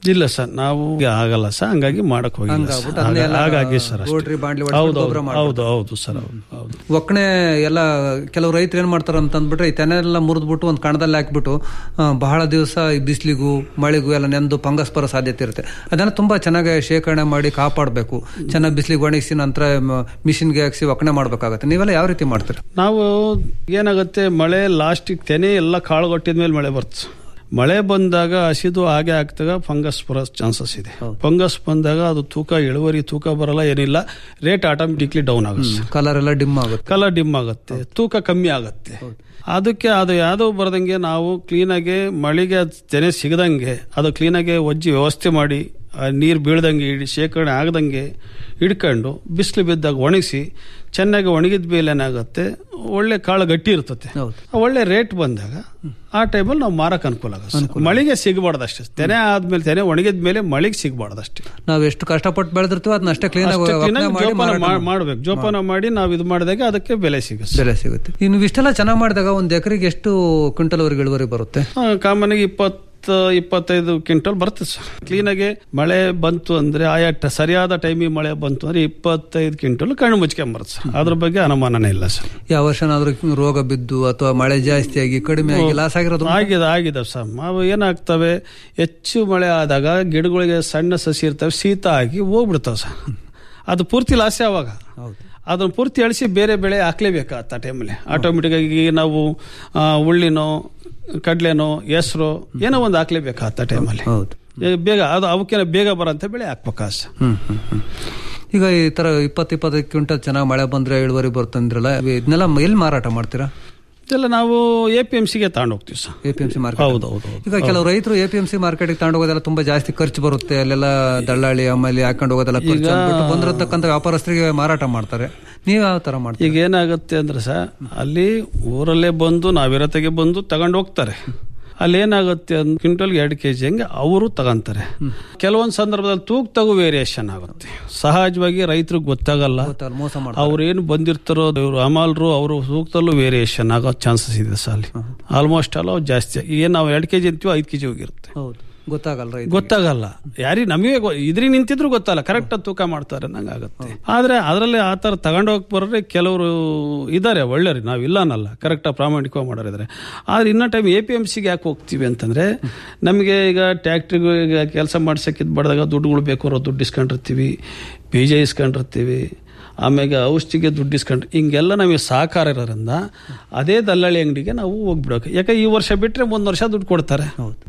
ಇಲ್ಲ ಸರ್ ನಾವು ಈಗ ಆಗಲ್ಲ ಸರ್ ಹಂಗಾಗಿ ಮಾಡಕ್ ಹೋಗಿಲ್ಲ ಹಂಗಾಗ್ಬಿಟ್ಟು ಸರ್. ಅದನ್ನೆಲ್ಲ ಹಾಗಾಗಿ ಸರ್ ಅಷ್ಟೇ. ಗೋಡ್ರಿ ಬಾಂಡ್ಲಿ ಹೊಡ್ಸ್ಬಿಟ್ಟು ಹೌದು ಗೊಬ್ಬರ ಹೌದು ಮಾಡ್ಬಿಟ್ಟು. ಹೌದು ಹೌದು ಸರ್ ಹೌದು ಹೌದು ಒಕ್ಕಣೆ ಎಲ್ಲ ಕೆಲವು ರೈತರು ಏನ್ ಮಾಡ್ತಾರ ಅಂತ ಅಂದ್ಬಿಟ್ರೆ ಈ ತೆನೆಲ್ಲ ಮುರಿದ್ಬಿಟ್ಟು ಒಂದು ಕಣದಲ್ಲಿ ಹಾಕ್ಬಿಟ್ಟು ಆ, ಬಹಳ ದಿವಸ ಈ ಬಿಸಿಲಿಗೂ ಮಳೆಗೂ ಎಲ್ಲ ನೆಂದು ಫಂಗಸ್ ಬರೋ ಸಾಧ್ಯತೆ ಇರುತ್ತೆ ಅದನ್ನ ತುಂಬಾ ಚೆನ್ನಾಗಿ ಶೇಖರಣೆ ಮಾಡಿ ಕಾಪಾಡಬೇಕು ಚೆನ್ನಾಗಿ ಬಿಸಿಲಿಗೆ ಒಣಗಿಸಿ ನಂತರ ಮಿಷಿನ್ಗೆ ಹಾಕ್ಸಿ ಒಕ್ಕಣೆ ಮಾಡ್ಬೇಕಾಗತ್ತೆ ನೀವೆಲ್ಲ ಯಾವ ರೀತಿ ಮಾಡ್ತೀರಿ ನಾವು ಏನಾಗುತ್ತೆ ಮಳೆ ಲಾಸ್ಟಿಗೆ ತೆನೆ ಎಲ್ಲ ಕಾಳುಗೊಟ್ಟಿದ ಮೇಲೆ ಮಳೆ ಬರ್ತದೆ ಮಳೆ ಬಂದಾಗ ಹಸಿದು ಹಾಗೆ ಆಗ್ತಾಗ ಫಂಗಸ್ ಬರೋ ಚಾನ್ಸಸ್ ಇದೆ ಫಂಗಸ್ ಬಂದಾಗ ಅದು ತೂಕ ಇಳುವರಿ ತೂಕ ಬರಲ್ಲ ಏನಿಲ್ಲ ರೇಟ್ ಆಟೋಮೆಟಿಕ್ಲಿ ಡೌನ್ ಆಗುತ್ತೆ ಕಲರ್ ಎಲ್ಲ ಡಿಮ್ ಆಗುತ್ತೆ ಕಲರ್ ಡಿಮ್ ಆಗುತ್ತೆ ತೂಕ ಕಮ್ಮಿ ಆಗುತ್ತೆ ಅದಕ್ಕೆ ಅದು ಯಾವುದೋ ಬರದಂಗೆ ನಾವು ಕ್ಲೀನಾಗಿ ಮಳೆಗೆ ಅದ್ ತೆನೆ ಸಿಗದಂಗೆ ಅದು ಕ್ಲೀನಾಗಿ ಒಜ್ಜಿ ವ್ಯವಸ್ಥೆ ಮಾಡಿ ನೀರು ಬೀಳ್ದಂಗೆ ಇಡಿ ಶೇಖರಣೆ ಆಗದಂಗೆ ಹಿಡ್ಕೊಂಡು ಬಿಸಿಲು ಬಿದ್ದಾಗ ಒಣಗಿಸಿ ಚೆನ್ನಾಗಿ ಒಣಗಿದ ಮೇಲೆ ಏನಾಗುತ್ತೆ ಒಳ್ಳೆ ಕಾಳು ಗಟ್ಟಿ ಇರ್ತತೆ ಒಳ್ಳೆ ರೇಟ್ ಬಂದಾಗ ಆ ಟೈಮಲ್ಲಿ ನಾವು ಮಾರಕ್ಕೆ ಅನುಕೂಲ ಆಗುತ್ತೆ ಮಳೆಗೆ ಸಿಗಬಾರ್ದು ಅಷ್ಟೇ ತೆನೆ ಆದ್ಮೇಲೆ ತೆನೆ ಒಣಗಿದ ಮೇಲೆ ಮಳೆಗೆ ಸಿಗಬಾರ್ದು ಅಷ್ಟೇ ನಾವು ಎಷ್ಟು ಕಷ್ಟಪಟ್ಟು ಬೆಳೆದಿರ್ತೀವಿ ಅದನ್ನ ಅಷ್ಟೇ ಕ್ಲೀನ್ ಅಷ್ಟೇ clean ಆಗಿ ಮಾಡಿ ಜೋಪಾನ ಮಾರಾಟ ಮಾ- ಮಾಡ್ಬೇಕು ಜೋಪಾನ ಮಾಡಿ ನಾವು ಇದು ಮಾಡಿದಾಗ ಅದಕ್ಕೆ ಬೆಲೆ ಸಿಗುತ್ತೆ ಬೆಲೆ ಸಿಗುತ್ತೆ ಇನ್ನು ಇಷ್ಟೆಲ್ಲ ಚೆನ್ನಾಗಿ ಮಾಡಿದಾಗ ಒಂದು ಎಕರೆಗೆ ಎಷ್ಟು ಕ್ವಿಂಟಲ್ ವರೆಗೆ ಇಳುವರಿ ಬರುತ್ತೆ ಕಾಮನ್ ಆಗಿ ಇಪ್ಪತ್ತು ಇಪ್ಪತ್ತೈದು ಕ್ವಿಂಟಲ್ ಬರುತ್ತೆ ಸರ್ ಕ್ಲೀನಾಗಿ ಮಳೆ ಬಂತು ಅಂದ್ರೆ ಆಯಾ ಟ- ಸರಿಯಾದ ಟೈಮಿಗೆ ಮಳೆ ಬಂತು ಅಂದ್ರೆ ಇಪ್ಪತ್ತೈದು ಕ್ವಿಂಟಲ್ ಕಣ್ಣು ಮುಚ್ಕೊಂಬರುತ್ತೆ ಸರ್ ಅದ್ರ ಬಗ್ಗೆ ಅನುಮಾನನೇ ಇಲ್ಲ ಸರ್ ಯಾವ ವರ್ಷನಾದ್ರೂ ರೋಗ ಬಿದ್ದು ಅಥವಾ ಮಳೆ ಜಾಸ್ತಿ ಆಗಿ ಕಡಿಮೆ ಆಗಿ ಲಾಸ್ ಆಗಿರೋದು ಆಗಿದೆ ಆಗಿದೆ ಸರ್ ನಾವು ಏನಾಗ್ತವೆ ಹೆಚ್ಚು ಮಳೆ ಆದಾಗ ಗಿಡಗಳಿಗೆ ಸಣ್ಣ ಸಸಿ ಇರ್ತವೆ ಶೀತ ಆಗಿ ಹೋಗ್ಬಿಡ್ತಾವೆ ಸರ್ ಅದು ಪೂರ್ತಿ ಲಾಸೇ ಅವಾಗ ಅದನ್ನು ಪೂರ್ತಿ ಅಳಿಸಿ ಬೇರೆ ಬೆಳೆ ಹಾಕ್ಲೇಬೇಕು ಆ ಟೈಮಲ್ಲಿ ಆಟೋಮೆಟಿಕ್ ಆಗಿ ನಾವು ಆ, ಉಳ್ಳಿನೋ ಕಡ್ಲೆನೋ ಹೆಸರು ಏನೋ ಒಂದು ಹಾಕ್ಲೇಬೇಕು ಆ ಟೈಮಲ್ಲಿ ಬೇಗ ಅದು ಅವಕ್ಕೆ ಬೇಗ ಬರೋಂಥ ಬೆಳೆ ಹಾಕ್ಬೇಕಾ ಸರ್ ಹ್ಮ್ ಹ್ಮ್ ಹ್ಮ್. ಈಗ ಈ ತರ ಇಪ್ಪತ್ತು ಇಪ್ಪತ್ತೈದು ಕ್ವಿಂಟಲ್ ಚೆನ್ನಾಗಿ ಮಳೆ ಬಂದ್ರೆ ಇಳುವರಿ ಬರ್ತಂದ್ರಲ್ಲ ಇದನ್ನೆಲ್ಲ ಎಲ್ಲಿ ಮಾರಾಟ ಮಾಡ್ತೀರಾ ಇದೆಲ್ಲ ನಾವು ಎ ಪಿ ಎಂ ಸಿಗೆ ತಗೊಂಡು ಹೋಗ್ತೀವಿ sir A P M C market ಹೌದು ಹೌದು ಈಗ ಕೆಲವು ರೈತರು ಎ ಪಿ ಎಂ ಸಿ ಮಾರ್ಕೆಟ್ಗೆ ತಗೊಂಡು ಹೋಗೋದೆಲ್ಲ ತುಂಬಾ ಜಾಸ್ತಿ ಖರ್ಚು ಬರುತ್ತೆ ಅಲ್ಲೆಲ್ಲ ದಳ್ಳಾಳಿ ಆಮೇಲೆ ಹಾಕೊಂಡು ಹೋಗೋದೆಲ್ಲ ಖರ್ಚು ಈಗ- ಅಂದ್ಬಿಟ್ಟು ಬಂದಿರತಕ್ಕಂಥ ವ್ಯಾಪಾರಸ್ಥರಿಗೆ ಮಾರಾಟ ಮಾಡ್ತಾರೆ ನೀವು ಯಾವ ತರ ಮಾಡ್ತೀರಿ ಈಗ ಏನಾಗುತ್ತೆ ಅಂದ್ರೆ ಸರ್ ಅಲ್ಲಿ ಊರಲ್ಲೇ ಬಂದು ನಾವಿರತೆಗೆ ಬಂದು ತಗೊಂಡು ಹೋಗ್ತಾರೆ ಅಲ್ಲಿ ಏನಾಗುತ್ತೆ ಅಂದ್ರೆ ಕ್ವಿಂಟಲ್ಗೆ ಎರಡು ಕೆ ಜಿ ಹಂಗೆ ಅವರು ತಗೊಂತಾರೆ ಕೆಲವೊಂದು ಸಂದರ್ಭದಲ್ಲಿ ತೂಕ ತಗೋ ವೇರಿಯೇಷನ್ ಆಗುತ್ತೆ ಸಹಜವಾಗಿ ರೈತರಿಗೆ ಗೊತ್ತಾಗಲ್ಲ ಮೋಸ ಮಾಡ್ತಾರೆ ಅವ್ರೇನು ಬಂದಿರ್ತಾರೋ ಇವರು ಅಮಾಲ್ರು ಅವರು ತೂಕದಲ್ಲೂ ವೇರಿಯೇಷನ್ ಆಗೋ ಚಾನ್ಸಸ್ ಇದೆ ಸರ್ ಅಲ್ಲಿ ಆಲ್ಮೋಸ್ಟ್ ಅಲ್ಲ ಅವು ಜಾಸ್ತಿ ಏನು ನಾವು ಎರಡು ಕೆ ಜಿ ಅಂತೀವೋ ಐದು ಕೆ ಜಿ ಹೋಗಿರುತ್ತೆ ಹೌದು ಗೊತ್ತಾಗಲ್ಲ ರೈತ ಗೊತ್ತಾಗಲ್ಲ ಯಾರಿಗೆ ನಮಗೆ ಇದ್ರಿ ನಿಂತಿದ್ರು ಗೊತ್ತಲ್ಲ ಕರೆಕ್ಟ್ ತೂಕ ಮಾಡ್ತಾರೆ ನಂಗೆ ಆಗುತ್ತೆ ಆದ್ರೆ ಅದರಲ್ಲಿ ಆ ಥರ ತಗೊಂಡೋಗಿ ಬರೋರೆ ಕೆಲವರು ಇದ್ದಾರೆ ಒಳ್ಳೆಯವ್ರು ನಾವು ಇಲ್ಲ ಅನ್ನಲ್ಲ ಕರೆಕ್ಟಾಗಿ ಪ್ರಾಮಾಣಿಕವಾಗಿ ಮಾಡೋರಿದ್ದಾರೆ ಆದ್ರೆ ಇನ್ನೂ ಟೈಮ್ ಎ ಪಿ ಎಮ್ ಸಿಗೆ ಯಾಕೆ ಹೋಗ್ತೀವಿ ಅಂತಂದ್ರೆ ನಮಗೆ ಈಗ ಟ್ಯಾಕ್ಟ್ರಿಗೆ ಈಗ ಕೆಲಸ ಮಾಡ್ಸಕ್ಕಿದ್ ಬಡ್ದಾಗ ದುಡ್ಡುಗಳು ಬೇಕು ಅನ್ನೋ ದುಡ್ಡು ಇಸ್ಕೊಂಡಿರ್ತೀವಿ ಬೀಜ ಇಸ್ಕೊಂಡಿರ್ತೀವಿ ಆಮೇಲೆ ಔಷಧಿಗೆ ದುಡ್ಡು ಇಸ್ಕೊಂಡು ಹಿಂಗೆಲ್ಲ ನಮಗೆ ಸಹಕಾರ ಇರೋದ್ರಿಂದ ಅದೇ ದಲ್ಲಾಳಿ ಅಂಗಡಿಗೆ ನಾವು ಹೋಗ್ಬಿಡೋಕೆ ಯಾಕೆ ಈ ವರ್ಷ ಬಿಟ್ಟರೆ ಮುಂದೆ ವರ್ಷ ದುಡ್ಡು ಕೊಡ್ತಾರೆ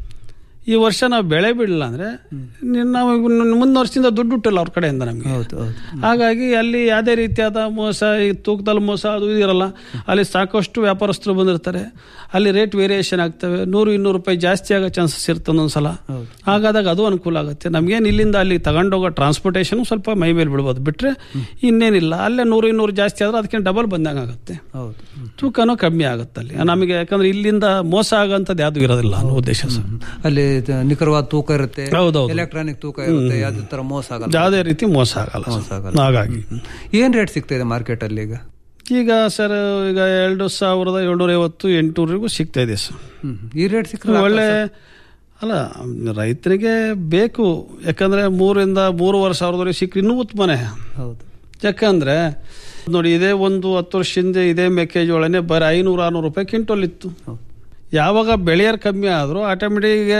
ಈ ವರ್ಷ ನಾವು ಬೆಳೆ ಬಿಡಲಿಲ್ಲ ಅಂದ್ರೆ ನಿನ್ನ ನಾವು ಮುಂದಿನ ವರ್ಷದಿಂದ ದುಡ್ಡು ಹುಟ್ಟಲ್ಲ ಅವ್ರ ಕಡೆಯಿಂದ ನಮಗೆ ಹಾಗಾಗಿ ಅಲ್ಲಿ ಯಾವುದೇ ರೀತಿಯಾದ ಮೋಸ ಈ ತೂಕದಲ್ಲಿ ಮೋಸ ಅದು ಇದು ಇರಲ್ಲ ಅಲ್ಲಿ ಸಾಕಷ್ಟು ವ್ಯಾಪಾರಸ್ಥರು ಬಂದಿರ್ತಾರೆ ಅಲ್ಲಿ ರೇಟ್ ವೇರಿಯೇಷನ್ ಆಗ್ತವೆ ನೂರು ಇನ್ನೂರು ರೂಪಾಯಿ ಜಾಸ್ತಿ ಆಗೋ ಚಾನ್ಸಸ್ ಇರುತ್ತೆ ಒಂದೊಂದ್ಸಲ ಹಾಗಾದಾಗ ಅದು ಅನುಕೂಲ ಆಗುತ್ತೆ ನಮಗೇನು ಇಲ್ಲಿಂದ ಅಲ್ಲಿ ತಗೊಂಡೋಗೋ ಟ್ರಾನ್ಸ್ಪೋರ್ಟೇಷನ್ ಸ್ವಲ್ಪ ಮೈ ಮೇಲೆ ಬಿಡ್ಬೋದು ಬಿಟ್ರೆ ಇನ್ನೇನಿಲ್ಲ ಅಲ್ಲೇ ನೂರು ಇನ್ನೂರು ಜಾಸ್ತಿ ಆದ್ರೆ ಅದಕ್ಕೆ ಡಬಲ್ ಬಂದಂಗೆ ಆಗುತ್ತೆ ಹೌದು ತೂಕನೂ ಕಮ್ಮಿ ಆಗುತ್ತೆ ಅಲ್ಲಿ ನಮಗೆ ಯಾಕಂದ್ರೆ ಇಲ್ಲಿಂದ ಮೋಸ ಆಗೋಂಥದ್ದು ಯಾವುದು ಇರೋದಿಲ್ಲ ಅನ್ನೋ ಉದ್ದೇಶ ಸರ್ ಅಲ್ಲಿ ತ- ನಿಖರವಾದ ತೂಕ ಇರುತ್ತೆ ಹೌದೌದು. ಎಲೆಕ್ಟ್ರಾನಿಕ್ ತೂಕ ಇರುತ್ತೆ ಯಾವುದೇ ತರ ಮೋಸ ಆಗಲ್ಲ ಯಾವುದೇ ರೀತಿ ಮೋಸ ಆಗಲ್ಲ ಮೋಸ ಸರ್. ಆಗಲ್ಲ ಹಾಗಾಗಿ ಏನ್ ರೇಟ್ ಸಿಗ್ತಾ ಇದೆ ಮಾರ್ಕೆಟ್ ಅಲ್ಲಿ ಈಗ ಈಗ ಸರ್ ಈಗ ಎರಡು ಸಾವಿರದ ಏಳ್ನೂರ ಐವತ್ತು ಎಂಟುನೂರಿಗೂ ಸಿಗ್ತಾ ಇದೆ ಸರ್ ಹ್ಮ್. ಈ ರೇಟ್ ಸಿಕ್ಕರೆ ಒಳ್ಳೆ ಅಲ್ಲ ರೈತರಿಗೆ ಬೇಕು ಯಾಕಂದ್ರೆ ಮೂರಿಂದ ಮೂರುವರೆ ಸಾವಿರದವರೆಗೆ ಸಿಕ್ಕರೆ ಇನ್ನೂ ಉತ್ತಮನೇ ಹೌದು ಯಾಕಂದ್ರೆ ನೋಡಿ ಇದೇ ಒಂದು ಹತ್ತು ವರ್ಷದಿಂದ ಇದೇ ಮೆಕ್ಕೆಜೋಳನೇ ಬರೀ ಐನೂರು ಆರ್ನೂರು ರೂಪಾಯಿ ಕ್ವಿಂಟಲ್ ಇತ್ತು ಯಾವಾಗ ಬೆಳೆಯರ್ ಕಮ್ಮಿ ಆದರೂ ಆಟೋಮೆಟಿಕ್ಗೆ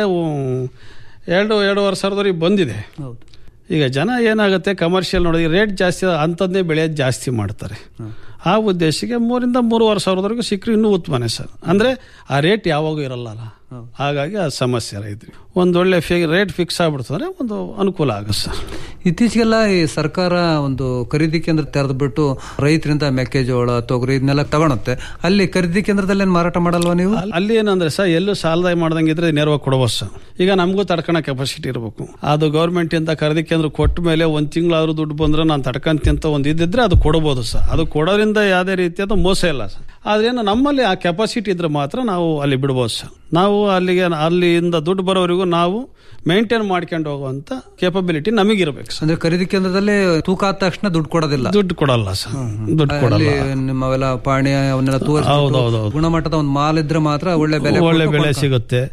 ಎರಡು ಎರಡೂವರೆ ಸಾವಿರದವರೆಗೆ ಬಂದಿದೆ ಹೌದು ಈಗ ಜನ ಏನಾಗುತ್ತೆ ಕಮರ್ಷಿಯಲ್ ನೋಡಿ ರೇಟ್ ಜಾಸ್ತಿ ಅಂಥದ್ದೇ ಬೆಳೆ ಜಾಸ್ತಿ ಮಾಡ್ತಾರೆ ಆ ಉದ್ದೇಶಕ್ಕೆ ಮೂರಿಂದ ಮೂರುವರೆ ಸಾವಿರದವರೆಗೂ ಸಿಕ್ಕರೆ ಇನ್ನೂ ಉತ್ತಮನೇ ಸರ್ ಅಂದ್ರೆ ಆ ರೇಟ್ ಯಾವಾಗೂ ಇರಲ್ಲ ಅಲ್ಲ ಹಾಗಾಗಿ ಆ ಸಮಸ್ಯೆ ರೈತರಿಗೆ ಒಂದೊಳ್ಳೆ ಫಿ ರೇಟ್ ಫಿಕ್ಸ್ ಆಗ್ಬಿಡ್ತಂದ್ರೆ ಒಂದು ಅನುಕೂಲ ಆಗುತ್ತೆ ಸರ್ ಇತ್ತೀಚೆಗೆಲ್ಲ ಈ ಸರ್ಕಾರ ಒಂದು ಖರೀದಿ ಕೇಂದ್ರ ತೆರೆದ್ಬಿಟ್ಟು ರೈತರಿಂದ ಮೆಕ್ಕೆಜೋಳ ತೊಗರಿ ಇದನ್ನೆಲ್ಲ ತಗೊಳುತ್ತೆ ಅಲ್ಲಿ ಖರೀದಿ ಕೇಂದ್ರದಲ್ಲಿ ಏನ್ ಮಾರಾಟ ಮಾಡಲ್ವಾ ನೀವು ಅಲ್- ಅಲ್ಲಿ ಏನಂದ್ರೆ ಸರ್ ಎಲ್ಲೂ ಸಾಲದಾಯ ಮಾಡ್ದಂಗಿದ್ರೆ ನೇರವಾಗಿ ಕೊಡಬಹುದು ಸರ್ ಈಗ ನಮಗೂ ತಡ್ಕೊಳೋ ಕೆಪಾಸಿಟಿ ಇರಬೇಕು ಅದು ಗೌರ್ಮೆಂಟ್ ಇಂದ ಖರೀದಿ ಕೇಂದ್ರ ಕೊಟ್ಟ ಮೇಲೆ ಒಂದ್ ತಿಂಗಳಾದ್ರೂ ದುಡ್ಡು ಬಂದ್ರೆ ನಾನು ತಡ್ಕಂತಿ ಅಂತ ಒಂದು ಇದ್ದಿದ್ರೆ ಅದು ಕೊಡಬಹುದು ಸರ್ ಅದು ಕೊಡೋದ್ರಿಂದ ಯಾವುದೇ ರೀತಿಯಾದ ಮೋಸ ಇಲ್ಲ ಸರ್ ಆದ್ರೇನು ನಮ್ಮಲ್ಲಿ ಆ ಕೆಪಾಸಿಟಿ ಇದ್ರೆ ಮಾತ್ರ ನಾವು ಅಲ್ಲಿ ಬಿಡ್ಬೋದು ಸರ್ ನಾವು ಅಲ್ಲಿಗೆ ಅಲ್ಲಿಂದ ದುಡ್ಡು ಬರೋವರೆಗೂ ನಾವು ಮೇಂಟೈನ್ ಮಾಡ್ಕೊಂಡು ಹೋಗುವಂತ ಕೇಪಬಿಲಿಟಿ ನಮಗಿರ್ಬೇಕು ಸರ್ ಅಂದ್ರೆ ಖರೀದಿ ಕೇಂದ್ರದಲ್ಲಿ ತೂಕ ಆದ ತಕ್ಷಣ ದುಡ್ಡು ಕೊಡೋದಿಲ್ಲ ದುಡ್ಡು ಕೊಡಲ್ಲ ಸರ್ ದುಡ್ಡು ಕೊಡಲ್ಲ ಅಲ್ಲಿ ನಿಮ್ಮವೆಲ್ಲ ಪಾಣಿ ಅವನ್ನೆಲ್ಲ ಹೌದು, ಹೌದು, ತೋರಿಸಿ ಹೌದು. ಗುಣಮಟ್ಟದ ಒಂದು ಮಾಲ್ ಇದ್ರೆ ಮಾತ್ರ ಒಳ್ಳೆ ಬೆಲೆ ಒಳ್ಳೆ ಕೊಟ್ಟು ಬೆಳೆ ಕೊಂಡ್ಕೊಂಡು- ಸಿಗುತ್ತೆ ಹೌದು.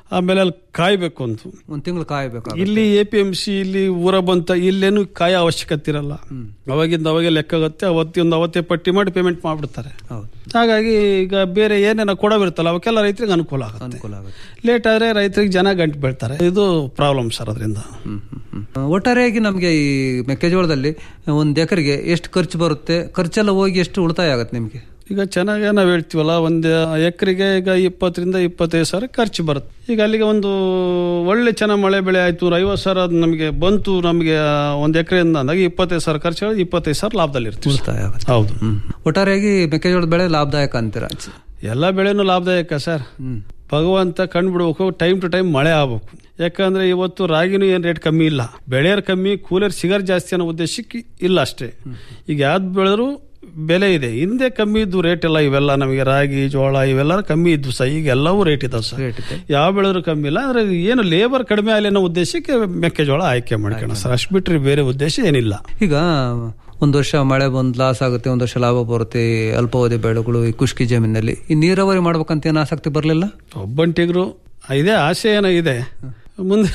ಆಮೇಲೆ ಅಲ್ಲಿ ಕಾಯ್ಬೇಕು ಅಂತ ಒಂದ್ ತಿಂಗಳು ಕಾಯಬೇಕು ಇಲ್ಲಿ ಎ ಪಿ ಎಂ ಸಿ ಇಲ್ಲಿ ಊರ ಬಂತ ಇಲ್ಲೇನು ಕಾಯ ಅವಶ್ಯಕತೆ ಇರಲ್ಲ ಅವಾಗಿಂದ ಅವಾಗೆ ಲೆಕ್ಕ ಆಗುತ್ತೆ ಅವತ್ತಿಂದ ಅವತ್ತೇ ಪಟ್ಟಿ ಮಾಡಿ ಪೇಮೆಂಟ್ ಮಾಡ್ಬಿಡ್ತಾರೆ ಹಾಗಾಗಿ ಈಗ ಬೇರೆ ಏನೇನೋ ಕೊಡವಿರುತ್ತಲ್ಲ ಅವಕ್ಕೆಲ್ಲ ರೈತರಿಗೆ ಅನುಕೂಲ ಆಗುತ್ತೆ ಅನುಕೂಲ ಆಗುತ್ತೆ ಲೇಟ್ ಆದ್ರೆ ರೈತರಿಗೆ ಜನ ಗಂಟು ಬೀಳ್ತಾರೆ ಇದು ಪ್ರಾಬ್ಲಮ್ ಸರ್ ಅದರಿಂದ ಒಟ್ಟಾರೆಯಾಗಿ ನಮಗೆ ಈ ಮೆಕ್ಕೆಜೋಳದಲ್ಲಿ ಒಂದ್ ಎಕರೆಗೆ ಎಷ್ಟು ಖರ್ಚು ಬರುತ್ತೆ ಖರ್ಚೆಲ್ಲ ಹೋಗಿ ಎಷ್ಟು ಉಳಿತಾಯ ಆಗುತ್ತೆ ನಿಮ್ಗೆ ಈಗ ಚೆನ್ನಾಗಿ ನಾವು ಹೇಳ್ತೀವಲ್ಲ ಒಂದು ಎಕರೆಗೆ ಈಗ ಇಪ್ಪತ್ತರಿಂದ ಇಪ್ಪತ್ತೈದು ಸಾವಿರ ಖರ್ಚು ಬರುತ್ತೆ ಈಗ ಅಲ್ಲಿಗೆ ಒಂದು ಒಳ್ಳೆ ಚೆನ್ನಾಗಿ ಮಳೆ ಬೆಳೆ ಆಯ್ತು ಒಂದು ಐವತ್ತು ಸಾವಿರ ಅದು ನಮಗೆ ಬಂತು ನಮಗೆ ಒಂದು ಎಕರೆಯಿಂದ ಅಂದಾಗ ಇಪ್ಪತ್ತೈದು ಸಾವಿರ ಖರ್ಚು ಆದ್ರೆ ಇಪ್ಪತ್ತೈದು ಸಾವಿರ ಲಾಭದಲ್ಲಿ ಇರ್ತೀವಿ ಉಳಿತಾಯ ಆಗುತ್ತೆ ಹೌದು ಒಟ್ಟಾರೆಯಾಗಿ ಮೆಕ್ಕೆಜೋಳದ ಬೆಳೆ ಲಾಭದಾಯಕ ಅಂತೀರ ಎಲ್ಲ ಬೆಳೆನೂ ಲಾಭದಾಯಕ ಸರ್ ಭಗವಂತ ಕಂಡುಬಿಡ್ಬೇಕು ಟೈಮ್ ಟು ಟೈಮ್ ಮಳೆ ಆಗ್ಬೇಕು ಯಾಕಂದ್ರೆ ಇವತ್ತು ರಾಗಿನೂ ಏನು ರೇಟ್ ಕಮ್ಮಿ ಇಲ್ಲ ಬೆಳೆಯರ್ ಕಮ್ಮಿ ಕೂಲರ್ ಸಿಗರ್ ಜಾಸ್ತಿ ಅನ್ನೋ ಉದ್ದೇಶಕ್ಕೆ ಇಲ್ಲ ಅಷ್ಟೇ ಈಗ ಯಾವ್ದು ಬೆಳೆದ್ರು ಬೆಲೆ ಇದೆ ಹಿಂದೆ ಕಮ್ಮಿ ಇದ್ದು ರೇಟ್ ಎಲ್ಲ ಇವೆಲ್ಲ ನಮಗೆ ರಾಗಿ ಜೋಳ ಇವೆಲ್ಲ ಕಮ್ಮಿ ಇದ್ವು ಸಹ ಈಗ ಎಲ್ಲವೂ ರೇಟ್ ಇದಾವೆ ಸರ್ ಯಾವ ಬೆಳೆದ್ರು ಕಮ್ಮಿ ಇಲ್ಲ ಅಂದ್ರೆ ಏನು ಲೇಬರ್ ಕಡಿಮೆ ಆಗಲಿ ಅನ್ನೋ ಉದ್ದೇಶಕ್ಕೆ ಮೆಕ್ಕೆಜೋಳ ಆಯ್ಕೆ ಮಾಡ್ಕೋಣ ಸರ್ ಅಷ್ಟು ಬಿಟ್ರೆ ಬೇರೆ ಉದ್ದೇಶ ಏನಿಲ್ಲ ಈಗ ಒಂದ್ ವರ್ಷ ಮಳೆ ಬಂದ್ ಲಾಸ್ ಆಗುತ್ತೆ ಒಂದ್ ವರ್ಷ ಲಾಭ ಬರುತ್ತೆ ಈ ಅಲ್ಪಾವಧಿ ಬೆಳೆಗಳು ಈ ಖುಷ್ಕಿ ಜಮೀನಲ್ಲಿ ಈ ನೀರಾವರಿ ಮಾಡ್ಬೇಕಂತ ಏನು ಆಸಕ್ತಿ ಬರಲಿಲ್ಲ ಒಬ್ಬಂಟಿಗರು ಇದೆ ಆಸೆ ಏನೋ ಇದೆ ಮುಂದೆ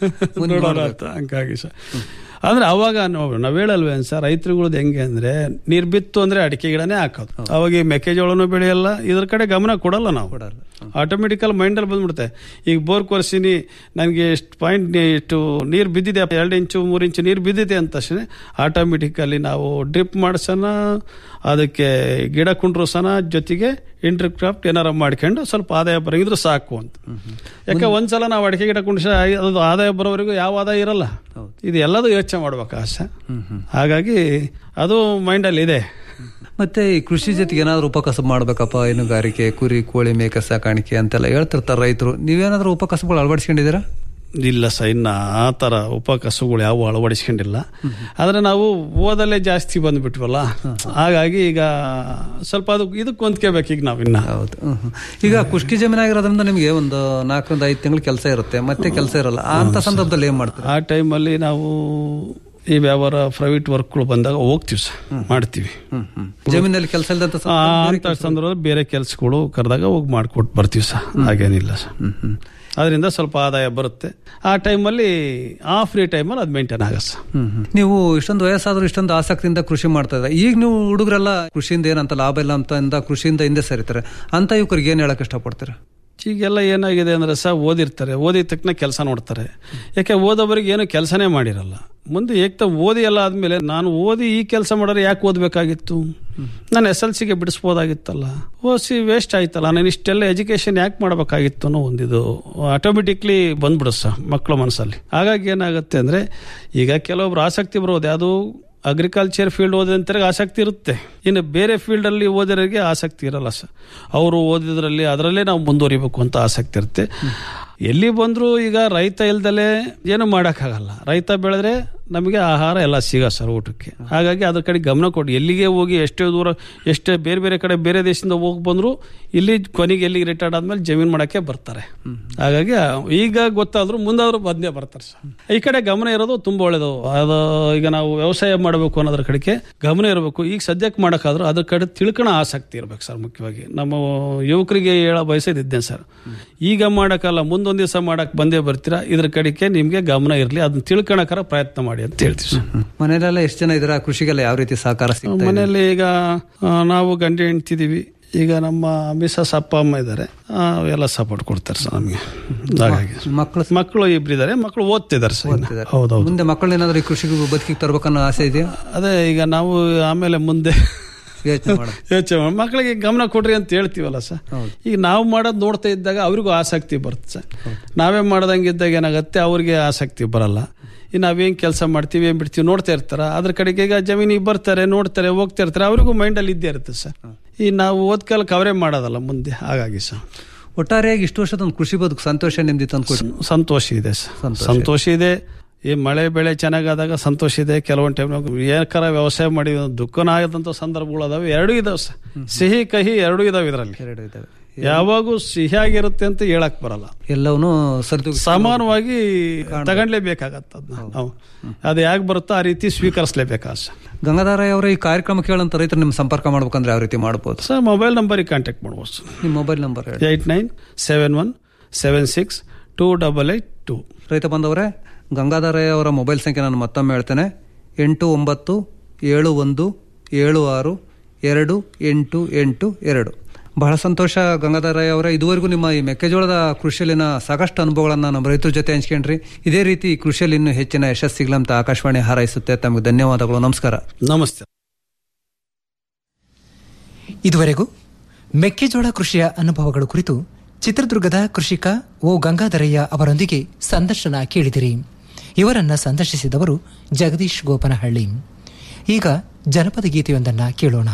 ನೋಡೋಣ ಅಂತ ಹಂಗಾಗಿ ಸರ್ ಅಂದ್ರೆ ಅವಾಗ ನಾವು ನಾವ್ ಹೇಳಲ್ವೇನ್ ಸರ್ ರೈತರುಗಳದ್ದು ಹೆಂಗೆ ಅಂದ್ರೆ ನೀರ್ ಬಿತ್ತು ಅಂದ್ರೆ ಅಡಿಕೆ ಗಿಡನೇ ಹಾಕೋದು ಅವಾಗ ಈ ಮೆಕ್ಕೆಜೋಳನೂ ಬೆಳೆಯಲ್ಲ ಇದ್ರ ಕಡೆ ಗಮನ ಕೊಡಲ್ಲ ನಾವು ಆಟೋಮೆಟಿಕಲ್ ಮೈಂಡಲ್ಲಿ ಬಂದ್ಬಿಡುತ್ತೆ ಈಗ ಬೋರ್ ಕೊರ್ಸಿನಿ ನನಗೆ ಎಷ್ಟು ಪಾಯಿಂಟ್ ಇಷ್ಟು ನೀರು ಬಿದ್ದಿದೆ ಎರಡು ಇಂಚು ಮೂರು ಇಂಚು ನೀರು ಬಿದ್ದಿದೆ ಅಂತ ತಕ್ಷಣ ಆಟೋಮೆಟಿಕಲಿ ನಾವು ಡ್ರಿಪ್ ಮಾಡ್ಸೋಣ ಅದಕ್ಕೆ ಗಿಡ ಕುಂಡ್ರಸೋಣ ಜೊತೆಗೆ ಇಂಟರ್ ಕ್ರಾಫ್ಟ್ ಏನಾರ ಮಾಡ್ಕೊಂಡು ಸ್ವಲ್ಪ ಆದಾಯ ಬರಂಗಿದ್ರು ಸಾಕು ಅಂತ ಯಾಕೆ ಒಂದ್ಸಲ ನಾವು ಅಡಿಕೆ ಗಿಡ ಕುಂಡ್ಸ ಅದು ಆದಾಯ ಬರೋವರೆಗೂ ಯಾವ ಆದಾಯ ಇರಲ್ಲ ಇದು ಎಲ್ಲದೂ ಯೋಚನೆ ಮಾಡ್ಬೇಕು ಆಸೆ ಹಾಗಾಗಿ ಅದು ಮೈಂಡಲ್ಲಿ ಇದೆ ಮತ್ತೆ ಈ ಕೃಷಿ ಜೊತೆಗೆ ಏನಾದ್ರು ಉಪಕಸಬು ಮಾಡ್ಬೇಕಪ್ಪ ಹೈನುಗಾರಿಕೆ ಕುರಿ ಕೋಳಿ ಮೇಕೆ ಸಾಕಾಣಿಕೆ ಅಂತೆಲ್ಲ ಹೇಳ್ತಿರ್ತಾರೆ ರೈತರು ನೀವೇನಾದ್ರೂ ಉಪಕಸಬುಗಳು ಅಳವಡಿಸ್ಕೊಂಡಿದ್ದೀರಾ ಇಲ್ಲ ಸರ್ ಇನ್ನ ಆ ಥರ ಉಪಕಸುಗಳು ಯಾವ ಅಳವಡಿಸ್ಕೊಂಡಿಲ್ಲ ಆದ್ರೆ ನಾವು ಓದಲ್ಲೇ ಜಾಸ್ತಿ ಬಂದ್ಬಿಟ್ವಲ್ಲ ಹಾಗಾಗಿ ಈಗ ಸ್ವಲ್ಪ ಅದು ಇದಕ್ಕೆ ಹೊಂದ್ಕೋಬೇಕು ಈಗ ನಾವು ಇನ್ನ ಹೌದು ಈಗ ಖುಷ್ಕಿ ಜಮೀನಾಗಿರೋದ್ರಿಂದ ನಿಮಗೆ ಒಂದು ನಾಲ್ಕರಿಂದ ಐದು ತಿಂಗಳು ಕೆಲಸ ಇರುತ್ತೆ ಮತ್ತೆ ಕೆಲಸ ಇರಲ್ಲ ಅಂತ ಸಂದರ್ಭದಲ್ಲಿ ಏನ್ ಮಾಡ್ತಾರೆ ಆ ಟೈಮಲ್ಲಿ ನಾವು ಈ ವ್ಯವಹಾರ ಪ್ರೈವೇಟ್ ವರ್ಕ್ಗಳು ಬಂದಾಗ ಹೋಗ್ತೀವಿ ಸರ್ ಮಾಡ್ತೀವಿ ಜಮೀನಲ್ಲಿ ಕೆಲಸ ಇಲ್ಲದಂತ ಆ, ಅಂತ ಸಂದರ್ಭದಲ್ಲಿ ಬೇರೆ ಕೆಲಸಗಳು ಕರೆದಾಗ ಹೋಗಿ ಮಾಡ್ಕೊಟ್ಟು ಬರ್ತೀವಿ ಸರ್ ಹಾಗೇನಿಲ್ಲ ಸರ್ ಅದರಿಂದ ಸ್ವಲ್ಪ ಆದಾಯ ಬರುತ್ತೆ ಆ ಟೈಮಲ್ಲಿ ಆ ಫ್ರೀ ಟೈಮಲ್ಲಿ ಅದು ಮೇಂಟೈನ್ ಆಗ ಸರ್ ನೀವು ಇಷ್ಟೊಂದು ವಯಸ್ಸಾದ್ರೂ ಇಷ್ಟೊಂದು ಆಸಕ್ತಿಯಿಂದ ಕೃಷಿ ಮಾಡ್ತಾ ಇದ್ದಾರೆ ಈಗ ನೀವು ಹುಡುಗರೆಲ್ಲ ಕೃಷಿಯಿಂದ ಏನಂತ ಲಾಭ ಇಲ್ಲ ಅಂತ ಇಂದ ಕೃಷಿಯಿಂದ ಹಿಂದೆ ಸರಿತಾರೆ ಅಂತ ಯುವಕರಿಗೆ ಏನ್ ಹೇಳಕ್ ಇಷ್ಟಪಡ್ತೀರಾ ಈಗೆಲ್ಲ ಏನಾಗಿದೆ ಅಂದ್ರೆ ಸಹ ಓದಿರ್ತಾರೆ ಓದಿದ ತಕ್ಷಣ ಕೆಲಸ ನೋಡ್ತಾರೆ ಯಾಕೆ ಓದೋವರಿಗೆ ಏನು ಕೆಲಸನೇ ಮಾಡಿರಲ್ಲ ಮುಂದೆ ಏಕ್ತ ಓದಿ ಎಲ್ಲ ಆದ್ಮೇಲೆ ನಾನು ಓದಿ ಈ ಕೆಲಸ ಮಾಡೋರು ಯಾಕೆ ಓದಬೇಕಾಗಿತ್ತು ನಾನು ಎಸ್ ಎಲ್ ಸಿಗೆ ಬಿಡಿಸ್ಬೋದಾಗಿತ್ತಲ್ಲ ಓದಿಸಿ ವೇಸ್ಟ್ ಆಯ್ತಲ್ಲ ನಾನು ಇಷ್ಟೆಲ್ಲ ಎಜುಕೇಶನ್ ಯಾಕೆ ಮಾಡಬೇಕಾಗಿತ್ತು ಅನ್ನೋ ಒಂದಿದು ಆಟೋಮೆಟಿಕ್ಲಿ ಬಂದ್ಬಿಡು ಸಹ ಮಕ್ಕಳ ಮನಸ್ಸಲ್ಲಿ ಹಾಗಾಗಿ ಏನಾಗುತ್ತೆ ಅಂದ್ರೆ ಈಗ ಕೆಲವೊಬ್ರು ಆಸಕ್ತಿ ಬರೋದು ಯಾವುದು ಅಗ್ರಿಕಲ್ಚರ್ ಫೀಲ್ಡ್ ಓದಿದಂತರಿಗೆ ಆಸಕ್ತಿ ಇರುತ್ತೆ ಇನ್ನು ಬೇರೆ ಫೀಲ್ಡಲ್ಲಿ ಓದಿರೋರಿಗೆ ಆಸಕ್ತಿ ಇರಲ್ಲ ಸರ್ ಅವರು ಓದಿದ್ರಲ್ಲಿ ಅದರಲ್ಲೇ ನಾವು ಮುಂದುವರಿಬೇಕು ಅಂತ ಆಸಕ್ತಿ ಇರುತ್ತೆ ಎಲ್ಲಿ ಬಂದರೂ ಈಗ ರೈತ ಇಲ್ದಲೆ ಏನು ಮಾಡೋಕ್ಕಾಗಲ್ಲ ರೈತ ಬೆಳೆದ್ರೆ ನಮಗೆ ಆಹಾರ ಎಲ್ಲ ಸಿಗ ಸರ್ ಊಟಕ್ಕೆ ಹಾಗಾಗಿ ಅದ್ರ ಕಡೆ ಗಮನ ಕೊಡಿ ಎಲ್ಲಿಗೆ ಹೋಗಿ ಎಷ್ಟೇ ದೂರ ಎಷ್ಟೇ ಬೇರೆ ಬೇರೆ ಕಡೆ ಬೇರೆ ದೇಶದಿಂದ ಹೋಗಿ ಬಂದರೂ ಇಲ್ಲಿ ಕೊನೆಗೆ ಎಲ್ಲಿಗೆ ರಿಟೈರ್ಡ್ ಆದ್ಮೇಲೆ ಜಮೀನು ಮಾಡೋಕ್ಕೆ ಬರ್ತಾರೆ ಹಾಗಾಗಿ ಈಗ ಗೊತ್ತಾದ್ರು ಮುಂದಾದ್ರೂ ಬಂದೇ ಬರ್ತಾರೆ ಸರ್ ಈ ಕಡೆ ಗಮನ ಇರೋದು ತುಂಬ ಒಳ್ಳೇದು ಅದು ಈಗ ನಾವು ವ್ಯವಸಾಯ ಮಾಡಬೇಕು ಅನ್ನೋದ್ರ ಕಡೆಗೆ ಗಮನ ಇರಬೇಕು ಈಗ ಸದ್ಯಕ್ಕೆ ಮಾಡೋಕ್ಕಾದ್ರೂ ಅದ್ರ ಕಡೆ ತಿಳ್ಕೊಳ ಆಸಕ್ತಿ ಇರ್ಬೇಕು ಸರ್ ಮುಖ್ಯವಾಗಿ ನಮ್ಮ ಯುವಕರಿಗೆ ಹೇಳೋ ಬಯಸೋದಿದ್ದೆ ಸರ್ ಈಗ ಮಾಡೋಕ್ಕಲ್ಲ ಮುಂದೊಂದು ದಿವಸ ಮಾಡಕ್ ಬಂದೇ ಬರ್ತೀರಾ ಇದ್ರ ಕಡೆಗೆ ನಿಮ್ಗೆ ಗಮನ ಇರಲಿ ಅದನ್ನ ತಿಳ್ಕೊಳಕರ ಪ್ರಯತ್ನ ಮಾಡಿ ಅಂತ ಹೇಳ್ತೀವಿ ಸರ್ ಮನೆಯಲ್ಲೆಲ್ಲ ಎಷ್ಟು ಜನ ಇದ್ದೀರಾ ಕೃಷಿಗೆಲ್ಲ ಯಾವ ರೀತಿ ಸಹಕಾರ ಸಿಗ್ತಾ ಇದೆ? ಮನೆಯಲ್ಲಿ ಈಗ ಆ, ನಾವು ಗಂಡ ಹೆಂಡ್ತಿದೀವಿ ಈಗ ನಮ್ಮ ಮಿಸಸ್ ಅಪ್ಪ ಅಮ್ಮ ಇದ್ದಾರೆ ಎಲ್ಲ ಸಪೋರ್ಟ್ ಕೊಡ್ತಾರೆ ಸರ್ ನಮಗೆ ಹಾಗಾಗಿ ಮಕ್ಕಳು ಮಕ್ಕಳು ಇಬ್ಬರಿದ್ದಾರೆ ಮಕ್ಕಳು ಓದ್ತಿದ್ದಾರೆ ಸರ್ ಇನ್ನು. ಹೌದೌದು ಮುಂದೆ ಮಕ್ಕಳನ್ನೇನಾದ್ರೂ ಈ ಕೃಷಿಗೆ ಬದುಕಿಗೆ ತರ್ಬೇಕನ್ನೋ ಆಸೆ ಇದೆಯಾ ಅದೇ ಈಗ ನಾವು ಆಮೇಲೆ ಮುಂದೆ ಯೋಚನೆ ಮಾಡ ಯೋಚನೆ ಮಾಡಿ ಮಕ್ಕಳಿಗೆ ಗಮನ ಕೊಡ್ರಿ ಅಂತ ಹೇಳ್ತೀವಲ್ಲ ಸರ್ ಈಗ ನಾವು ಮಾಡೋದು ನೋಡ್ತಾ ಇದ್ದಾಗ ಅವ್ರಿಗೂ ಆಸಕ್ತಿ ಬರುತ್ತೆ ಸರ್ ನಾವೇ ಮಾಡ್ದಂಗೆ ಇದ್ದಾಗ ಏನಾಗುತ್ತೆ ಅವ್ರಿಗೆ ಆಸಕ್ತಿ ಬರಲ್ಲ ಇನ್ನು ನಾವೇನ್ ಕೆಲಸ ಮಾಡ್ತೀವಿ ಏನ್ ಬಿಡ್ತೀವಿ ನೋಡ್ತಾ ಇರ್ತಾರ ಅದ್ರ ಕಡೆಗೆ ಈಗ ಜಮೀನಿಗೆ ಬರ್ತಾರೆ ನೋಡ್ತಾರೆ ಹೋಗ್ತಾ ಇರ್ತಾರೆ ಅವ್ರಿಗೂ ಮೈಂಡಲ್ಲಿ ಇದ್ದೇ ಇರುತ್ತೆ ಸರ್ ಈ ನಾವು ಓದ್ ಕಾಲಕ್ಕೆ ಅವರೇ ಮಾಡೋದಲ್ಲ ಮುಂದೆ ಹಾಗಾಗಿ ಸರ್ ಒಟ್ಟಾರೆಯಾಗಿ ಇಷ್ಟು ವರ್ಷದ ಒಂದು ಕೃಷಿ ಬದುಕು ಸಂತೋಷ ನೆಮ್ಮದಿ ತಂದ್ಕೊಡಿ ಸಂತೋಷ ಇದೆ ಸರ್ ಸಂತೋಷ ಇದೆ ಈ ಮಳೆ ಬೆಳೆ ಚೆನ್ನಾಗಾದಾಗ ಸಂತೋಷ ಇದೆ ಕೆಲವೊಂದು ಟೈಮ್ ಏಕರ ವ್ಯವಸಾಯ ಮಾಡಿ ದುಃಖನ ಆಗದಂತ ಸಂದರ್ಭಗಳು ಅದಾವೆ ಎರಡೂ ಇದಾವೆ ಸರ್ ಸಿಹಿ ಕಹಿ ಎರಡೂ ಇದಾವೆ ಇದರಲ್ಲಿ ಎರಡು ಇದಾವೆ ಯಾವಾಗೂ ಸಿಹಿಯಾಗಿರುತ್ತೆ ಅಂತ ಹೇಳಕ್ ಬರಲ್ಲ ಎಲ್ಲವನ್ನೂ ಸರಿದು ಸಮಾನವಾಗಿ ತಗೊಂಡ್ಲೇಬೇಕಾಗತ್ತ ಅದನ್ನ ನಾವು ಅದು ಯಾಕೆ ಬರುತ್ತೋ ಆ ರೀತಿ ಸ್ವೀಕರಿಸಲೇಬೇಕಾಗ ಸರ್ ಗಂಗಾಧರ ಅವರ ಈ ಕಾರ್ಯಕ್ರಮ ಕೇಳಂತ ರೈತರು ನಿಮ್ ಸಂಪರ್ಕ ಮಾಡ್ಬೇಕಂದ್ರೆ ಯಾವ ರೀತಿ ಮಾಡ್ಬೋದು ಸರ್ ಮೊಬೈಲ್ ನಂಬರಿಗೆ ಕಾಂಟ್ಯಾಕ್ಟ್ ಮಾಡ್ಬೋದು ಸರ್ ನಿಮ್ಮ ಮೊಬೈಲ್ ನಂಬರ್ ಹೇಳಿ eight nine seven one seven six two double eight two ರೈತ ಬಂದವರೇ ಗಂಗಾಧರಯ್ಯ ಅವರ ಮೊಬೈಲ್ ಸಂಖ್ಯೆ ನಾನು ಮತ್ತೊಮ್ಮೆ ಹೇಳ್ತೇನೆ ಎಂಟು ಒಂಬತ್ತು ಏಳು ಒಂದು ಏಳು ಆರು ಎರಡು ಎಂಟು ಎಂಟು ಎರಡು ಬಹಳ ಸಂತೋಷ ಗಂಗಾಧರಯ್ಯ ಅವರೇ ಇದುವರೆಗೂ ನಿಮ್ಮ ಈ ಮೆಕ್ಕೆಜೋಳದ ಕೃಷಿಯಲ್ಲಿನ ಸಾಕಷ್ಟು ಅನುಭವಗಳನ್ನು ನಮ್ಮ ರೈತರ ಜೊತೆ ಹಂಚ್ಕೊಂಡ್ರಿ ಇದೇ ರೀತಿ ಕೃಷಿಯಲ್ಲಿ ಇನ್ನೂ ಹೆಚ್ಚಿನ ಯಶಸ್ಸು ಸಿಗ್ಲಂತ ಆಕಾಶವಾಣಿ ಹಾರೈಸುತ್ತೆ ತಮಗೆ ಧನ್ಯವಾದಗಳು ನಮಸ್ಕಾರ ನಮಸ್ತೆ ಇದುವರೆಗೂ ಮೆಕ್ಕೆಜೋಳ ಕೃಷಿಯ ಅನುಭವಗಳ ಕುರಿತು ಚಿತ್ರದುರ್ಗದ ಕೃಷಿಕ ಓ ಗಂಗಾಧರಯ್ಯ ಅವರೊಂದಿಗೆ ಸಂದರ್ಶನ ಕೇಳಿದಿರಿ ಇವರನ್ನ ಸಂದರ್ಶಿಸಿದವರು ಜಗದೀಶ್ ಗೋಪನಹಳ್ಳಿ ಈಗ ಜನಪದ ಗೀತೆಯೊಂದನ್ನ ಕೇಳೋಣ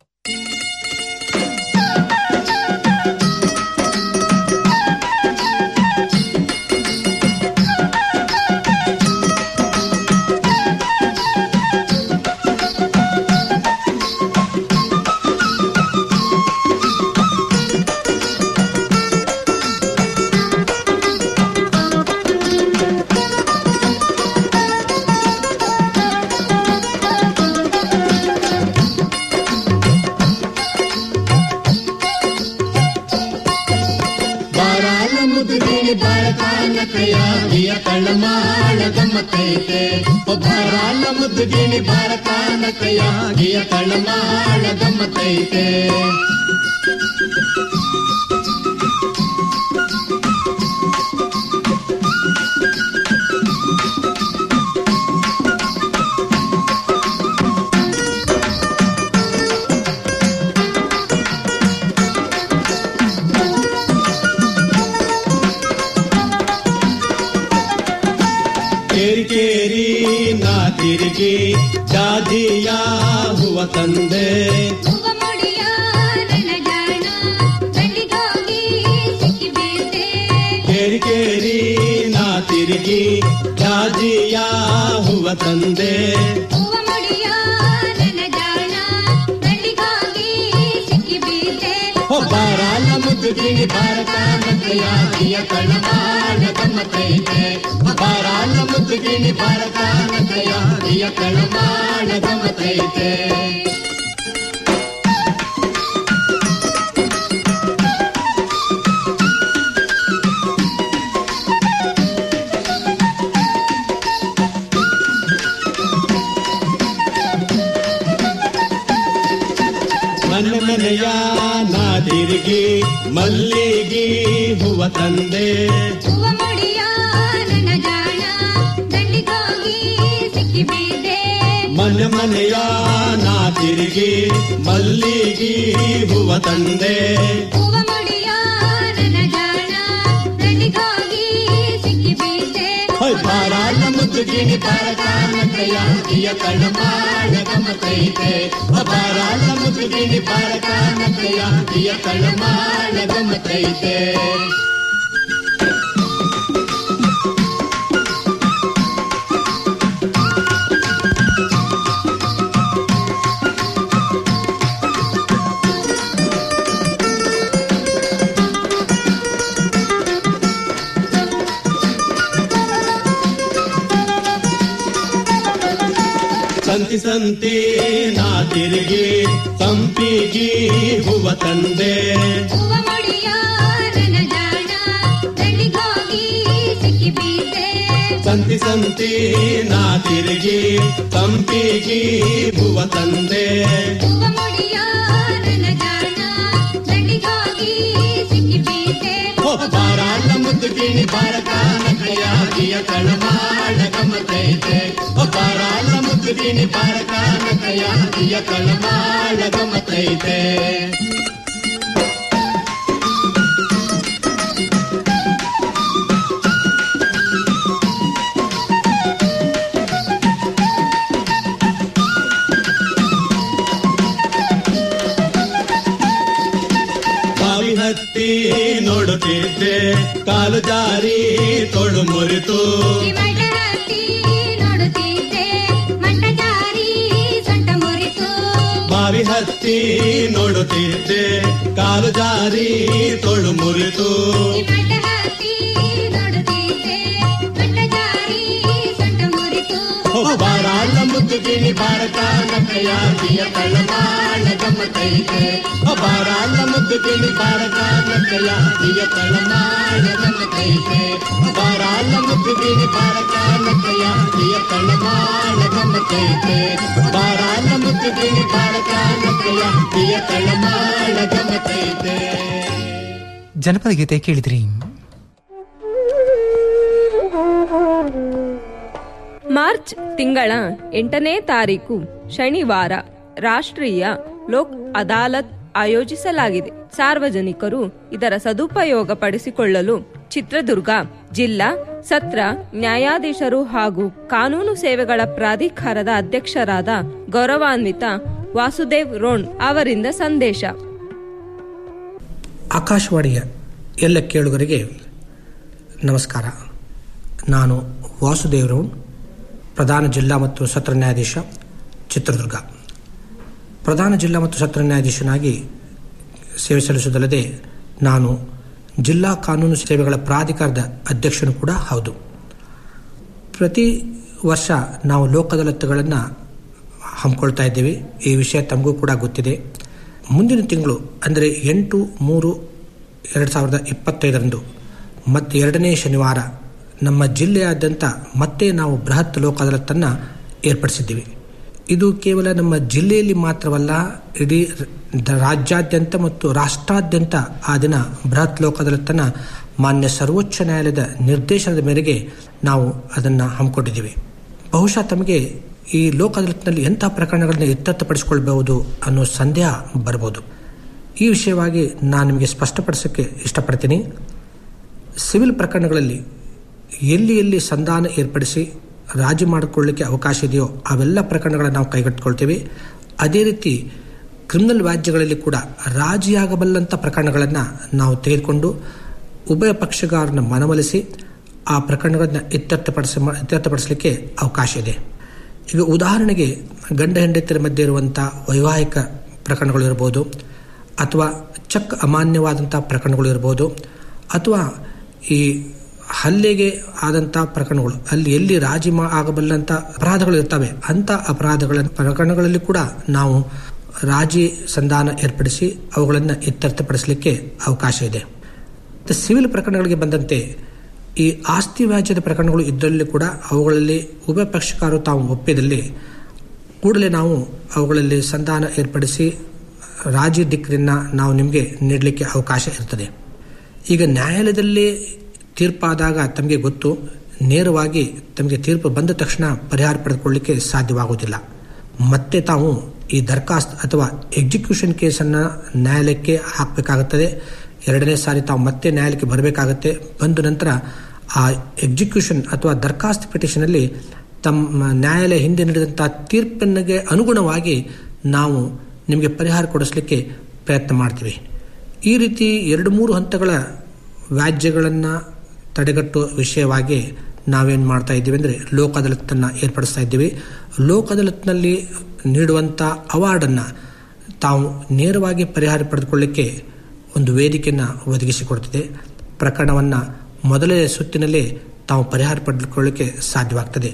ಬಾರಾಲ ಮುದುಗಿಣಿ ಬಾರಕಾನ ಕೈಯಾಗಿಯ ಕಳ್ಳಮಾಳ ಗಮ್ಮತ್ತೈತೆ ಬಾರಾಲ ಮುದುಗಿಣಿ ಬಾರಕಾನ ಕೈಯಾಗಿಯ ಕಳ್ಳಮಾಳ ಗಮ್ಮತ್ತೈತೆ ಕೇರಿ ಕೇರಿ ನಾ ತಿರುಗಿ ಜಾಜಿಯ ಹೂವ ತಂದೆ ಕೇರಿ ಕೇರಿ ನಾ ತಿರುಗಿ ಜಾಜಿಯ ಹೂವ ತಂದೆ ಬಾರಾಲ ಮುದುಗಿಣಿ ಬಾರಕಾನ ಕೈಯಾಗಿಯ ಕಳ್ಳಮಾಳ ಗಮ್ಮತ್ತೈತೆ ಬಾರಾಲ ಮುದುಗಿಣಿ ಬಾರಕಾನ ಕೈಯಾಗಿಯ ಕಳ್ಳಮಾಳ ಗಮ್ಮತ್ತೈತೆ ಮನೆ ಮನೆಯ ನಾ ತಿರುಗಿ ಮಲ್ಲಿಗಿ ಹೂವ ತಂದೆ ಮನೆ ಮನೆಯ ನಾ ತಿರುಗಿ ಮಲ್ಲಿಗಿ ಹೂವ ತಂದೆ ಬಾರಾಲ ಮುದುಗಿಣಿ ಬಾರಕಾನ ಕೈಯಾಗಿಯ ಕಳ್ಳಮಾಳ ಗಮ್ಮತ್ತೈತೆ ಬಾರಾಲ ಮುದುಗಿಣಿ ಬಾರಕಾನ ಕೈಯಾಗಿಯ ಕಳ್ಳಮಾಳ ಗಮ್ಮತ್ತೈತೆ ಸಂತಿ ಸಂತಿ ನಾ ತಿರುಗಿ ಸಂಪಿಗಿ ಹೂವ ತಂದೆ ಸಂತಿ ಸಂತಿ ನಾ ತಿರುಗಿ ಸಂಪಿಗಿ ಹೂವ ತಂದೆ ಬಾರಾಲ ಮುದುಗಿಣಿ ಬಾರಕಾನ ಕೈಯಾಗಿಯ ಕಳ್ಳಮಾಳ ಗಮ್ಮತ್ತೈತೆ ಬಾರಾಲ ಮುದುಗಿಣಿ ಬಾರಕಾನ ಕೈಯಾಗಿಯ ಕಳ್ಳಮಾಳ ಗಮ್ಮತ್ತೈತೆ ಬಾವಿ ಹತ್ತಿ ನೋಡುತ್ತಿದ್ದೆ ಕಾಲು ಜಾರಿ ತೊಳು ಮುರಿತು ಬಾವಿ ಹತ್ತಿ ನೋಡುತ್ತಿದ್ದೆ ಕಾಲು ಜಾರಿ ತೊಳು ಮುರಿತು ಬಾರಾಲ ಮುದುಗಿಣಿ ಗಿಣಿ ಬಾರಕ ನಕಯ ದಿಯ ತಳಮಾಳ ಗಮ್ಮತೈತೆ ಬಾರಾಲ ಮುದ್ದು ಗಿಣಿ ಬಾರಕ ನಕಯ ದಿಯ ತಳಮಾಳ ಗಮ್ಮತೈತೆ ಬಾರಾಲ ಮುದ್ದು ಗಿಣಿ ಬಾರಕ ನಕಯ ದಿಯ ತಳಮಾಳ ಗಮ್ಮತೈತೆ ಬಾರಾಲ ಮುದ್ದು ಗಿಣಿ ಬಾರಕ ನಕಯ ದಿಯ ತಳಮಾಳ ಗಮ್ಮತೈತೆ ಜನಪದ ಗೀತೆ ಕೇಳಿದ್ರಿ ಮಾರ್ಚ್ ತಿಂಗಳ ಎಂಟನೇ ತಾರೀಕು ಶನಿವಾರ ರಾಷ್ಟ್ರೀಯ ಲೋಕ್ ಅದಾಲತ್ ಆಯೋಜಿಸಲಾಗಿದೆ ಸಾರ್ವಜನಿಕರು ಇದರ ಸದುಪಯೋಗ ಪಡಿಸಿಕೊಳ್ಳಲು ಚಿತ್ರದುರ್ಗ ಜಿಲ್ಲಾ ಸತ್ರ ನ್ಯಾಯಾಧೀಶರು ಹಾಗೂ ಕಾನೂನು ಸೇವೆಗಳ ಪ್ರಾಧಿಕಾರದ ಅಧ್ಯಕ್ಷರಾದ ಗೌರವಾನ್ವಿತ ವಾಸುದೇವ್ ರೋಣ್ ಅವರಿಂದ ಸಂದೇಶ ಆಕಾಶವಾಣಿಯ ಎಲ್ಲ ಕೇಳುಗರಿಗೆ ನಮಸ್ಕಾರ ನಾನು ವಾಸುದೇವ್ ರೌಂಡ್ ಪ್ರಧಾನ ಜಿಲ್ಲಾ ಮತ್ತು ಸತ್ರ ನ್ಯಾಯಾಧೀಶ ಚಿತ್ರದುರ್ಗ ಪ್ರಧಾನ ಜಿಲ್ಲಾ ಮತ್ತು ಸತ್ರ ನ್ಯಾಯಾಧೀಶನಾಗಿ ಸೇವೆ ಸಲ್ಲಿಸುವುದಲ್ಲದೆ ನಾನು ಜಿಲ್ಲಾ ಕಾನೂನು ಸೇವೆಗಳ ಪ್ರಾಧಿಕಾರದ ಅಧ್ಯಕ್ಷನು ಕೂಡ ಹೌದು ಪ್ರತಿ ವರ್ಷ ನಾವು ಲೋಕ ಅದಾಲತ್ಗಳನ್ನು ಹಮ್ಮಿಕೊಳ್ತಾ ಇದ್ದೀವಿ ಈ ವಿಷಯ ತಮಗೂ ಕೂಡ ಗೊತ್ತಿದೆ ಮುಂದಿನ ತಿಂಗಳು ಅಂದರೆ ಎಂಟು ಮೂರು ಎರಡು ಸಾವಿರದ ಇಪ್ಪತ್ತೈದರಂದು ಮತ್ತು ಎರಡನೇ ಶನಿವಾರ ನಮ್ಮ ಜಿಲ್ಲೆಯಾದ್ಯಂತ ಮತ್ತೆ ನಾವು ಬೃಹತ್ ಲೋಕ ಅದಾಲತ್ತನ್ನು ಏರ್ಪಡಿಸಿದ್ದೀವಿ ಇದು ಕೇವಲ ನಮ್ಮ ಜಿಲ್ಲೆಯಲ್ಲಿ ಮಾತ್ರವಲ್ಲ ಇಡೀ ರ- ರಾಜ್ಯಾದ್ಯಂತ ಮತ್ತು ರಾಷ್ಟ್ರಾದ್ಯಂತ ಆ ದಿನ ಬೃಹತ್ ಲೋಕ ಅದಾಲತ್ತನ್ನು ಮಾನ್ಯ ಸರ್ವೋಚ್ಚ ನ್ಯಾಯಾಲಯದ ನಿರ್ದೇಶನದ ಮೇರೆಗೆ ನಾವು ಅದನ್ನು ಹಮ್ಮಿಕೊಂಡಿದ್ದೀವಿ ಬಹುಶಃ ತಮಗೆ ಈ ಲೋಕ ಅದಾಲತ್ನಲ್ಲಿ ಎಂಥ ಪ್ರಕರಣಗಳನ್ನು ಇತ್ಯರ್ಥಪಡಿಸಿಕೊಳ್ಬಹುದು ಅನ್ನೋ ಸಂದೇಹ ಬರಬಹುದು ಈ ವಿಷಯವಾಗಿ ನಾನು ನಿಮಗೆ ಸ್ಪಷ್ಟಪಡಿಸೋಕ್ಕೆ ಇಷ್ಟಪಡ್ತೀನಿ ಸಿವಿಲ್ ಪ್ರಕರಣಗಳಲ್ಲಿ ಎಲ್ಲಿ ಎಲ್ಲಿ ಸಂಧಾನ ಏರ್ಪಡಿಸಿ ರಾಜಿ ಮಾಡಿಕೊಳ್ಳಿಕ್ಕೆ ಅವಕಾಶ ಇದೆಯೋ ಅವೆಲ್ಲ ಪ್ರಕರಣಗಳನ್ನು ನಾವು ಕೈಗೆತ್ತಿಕೊಳ್ತೇವೆ ಅದೇ ರೀತಿ ಕ್ರಿಮಿನಲ್ ವ್ಯಾಜ್ಯಗಳಲ್ಲಿ ಕೂಡ ರಾಜಿಯಾಗಬಲ್ಲಂಥ ಪ್ರಕರಣಗಳನ್ನು ನಾವು ತೆಗೆದುಕೊಂಡು ಉಭಯ ಪಕ್ಷಗಾರನ ಮನವೊಲಿಸಿ ಆ ಪ್ರಕರಣಗಳನ್ನು ಇತ್ಯರ್ಥಪಡಿಸ ಇತ್ಯರ್ಥಪಡಿಸಲಿಕ್ಕೆ ಅವಕಾಶ ಇದೆ ಈಗ ಉದಾಹರಣೆಗೆ ಗಂಡ ಹೆಂಡತಿಯರ ಮಧ್ಯೆ ಇರುವಂಥ ವೈವಾಹಿಕ ಪ್ರಕರಣಗಳು ಇರ್ಬೋದು ಅಥವಾ ಚೆಕ್ ಅಮಾನ್ಯವಾದಂಥ ಪ್ರಕರಣಗಳು ಇರ್ಬೋದು ಅಥವಾ ಈ ಹಲ್ಲೆಗೆ ಆದಂಥ ಪ್ರಕರಣಗಳು ಅಲ್ಲಿ ಎಲ್ಲಿ ರಾಜಿ ಮಾ ಆಗಬಲ್ಲಂಥ ಅಪರಾಧಗಳು ಇರ್ತವೆ ಅಂಥ ಅಪರಾಧಗಳ ಪ್ರಕರಣಗಳಲ್ಲಿ ಕೂಡ ನಾವು ರಾಜಿ ಸಂಧಾನ ಏರ್ಪಡಿಸಿ ಅವುಗಳನ್ನು ಇತ್ಯರ್ಥಪಡಿಸಲಿಕ್ಕೆ ಅವಕಾಶ ಇದೆ ಮತ್ತು ಸಿವಿಲ್ ಪ್ರಕರಣಗಳಿಗೆ ಬಂದಂತೆ ಈ ಆಸ್ತಿ ವ್ಯಾಜ್ಯದ ಪ್ರಕರಣಗಳು ಇದ್ದಲ್ಲಿ ಕೂಡ ಅವುಗಳಲ್ಲಿ ಉಭಯ ಪಕ್ಷಕಾರರು ತಾವು ಒಪ್ಪಿದಲ್ಲಿ ಕೂಡಲೇ ನಾವು ಅವುಗಳಲ್ಲಿ ಸಂಧಾನ ಏರ್ಪಡಿಸಿ ರಾಜಿ ದಿಕ್ಕನ್ನು ನಾವು ನಿಮಗೆ ನೀಡಲಿಕ್ಕೆ ಅವಕಾಶ ಇರ್ತದೆ ಈಗ ನ್ಯಾಯಾಲಯದಲ್ಲಿ ತೀರ್ಪಾದಾಗ ತಮಗೆ ಗೊತ್ತು ನೇರವಾಗಿ ತಮಗೆ ತೀರ್ಪು ಬಂದ ತಕ್ಷಣ ಪರಿಹಾರ ಪಡೆದುಕೊಳ್ಳಲಿಕ್ಕೆ ಸಾಧ್ಯವಾಗುವುದಿಲ್ಲ ಮತ್ತೆ ತಾವು ಈ ದರ್ಖಾಸ್ತ್ ಅಥವಾ ಎಕ್ಸಿಕ್ಯೂಷನ್ ಕೇಸನ್ನು ನ್ಯಾಯಾಲಯಕ್ಕೆ ಹಾಕಬೇಕಾಗುತ್ತದೆ ಎರಡನೇ ಸಾರಿ ತಾವು ಮತ್ತೆ ನ್ಯಾಯಾಲಯಕ್ಕೆ ಬರಬೇಕಾಗತ್ತೆ ಬಂದ ನಂತರ ಆ ಎಕ್ಸಿಕ್ಯೂಷನ್ ಅಥವಾ ದರ್ಖಾಸ್ತ್ ಪಿಟಿಷನಲ್ಲಿ ತಮ್ಮ ನ್ಯಾಯಾಲಯ ಹಿಂದೆ ನೀಡಿದಂಥ ತೀರ್ಪಿನಿಗೆ ಅನುಗುಣವಾಗಿ ನಾವು ನಿಮಗೆ ಪರಿಹಾರ ಕೊಡಿಸಲಿಕ್ಕೆ ಪ್ರಯತ್ನ ಮಾಡ್ತೀವಿ ಈ ರೀತಿ ಎರಡು ಮೂರು ಹಂತಗಳ ವ್ಯಾಜ್ಯಗಳನ್ನು ತಡೆಗಟ್ಟುವ ವಿಷಯವಾಗಿ ನಾವೇನು ಮಾಡ್ತಾ ಇದ್ದೀವಿ ಅಂದರೆ ಲೋಕ ಅದಾಲತ್ತನ್ನು ಏರ್ಪಡಿಸ್ತಾ ಇದ್ದೀವಿ ಲೋಕ ಅದಾಲತ್ನಲ್ಲಿ ನೀಡುವಂಥ ಅವಾರ್ಡನ್ನು ತಾವು ನೇರವಾಗಿ ಪರಿಹಾರ ಪಡೆದುಕೊಳ್ಳಿಕ್ಕೆ ಒಂದು ವೇದಿಕೆಯನ್ನು ಒದಗಿಸಿಕೊಡ್ತಿದೆ ಪ್ರಕರಣವನ್ನು ಮೊದಲನೇ ಸುತ್ತಿನಲ್ಲೇ ತಾವು ಪರಿಹಾರ ಪಡೆದುಕೊಳ್ಳಿಕ್ಕೆ ಸಾಧ್ಯವಾಗ್ತದೆ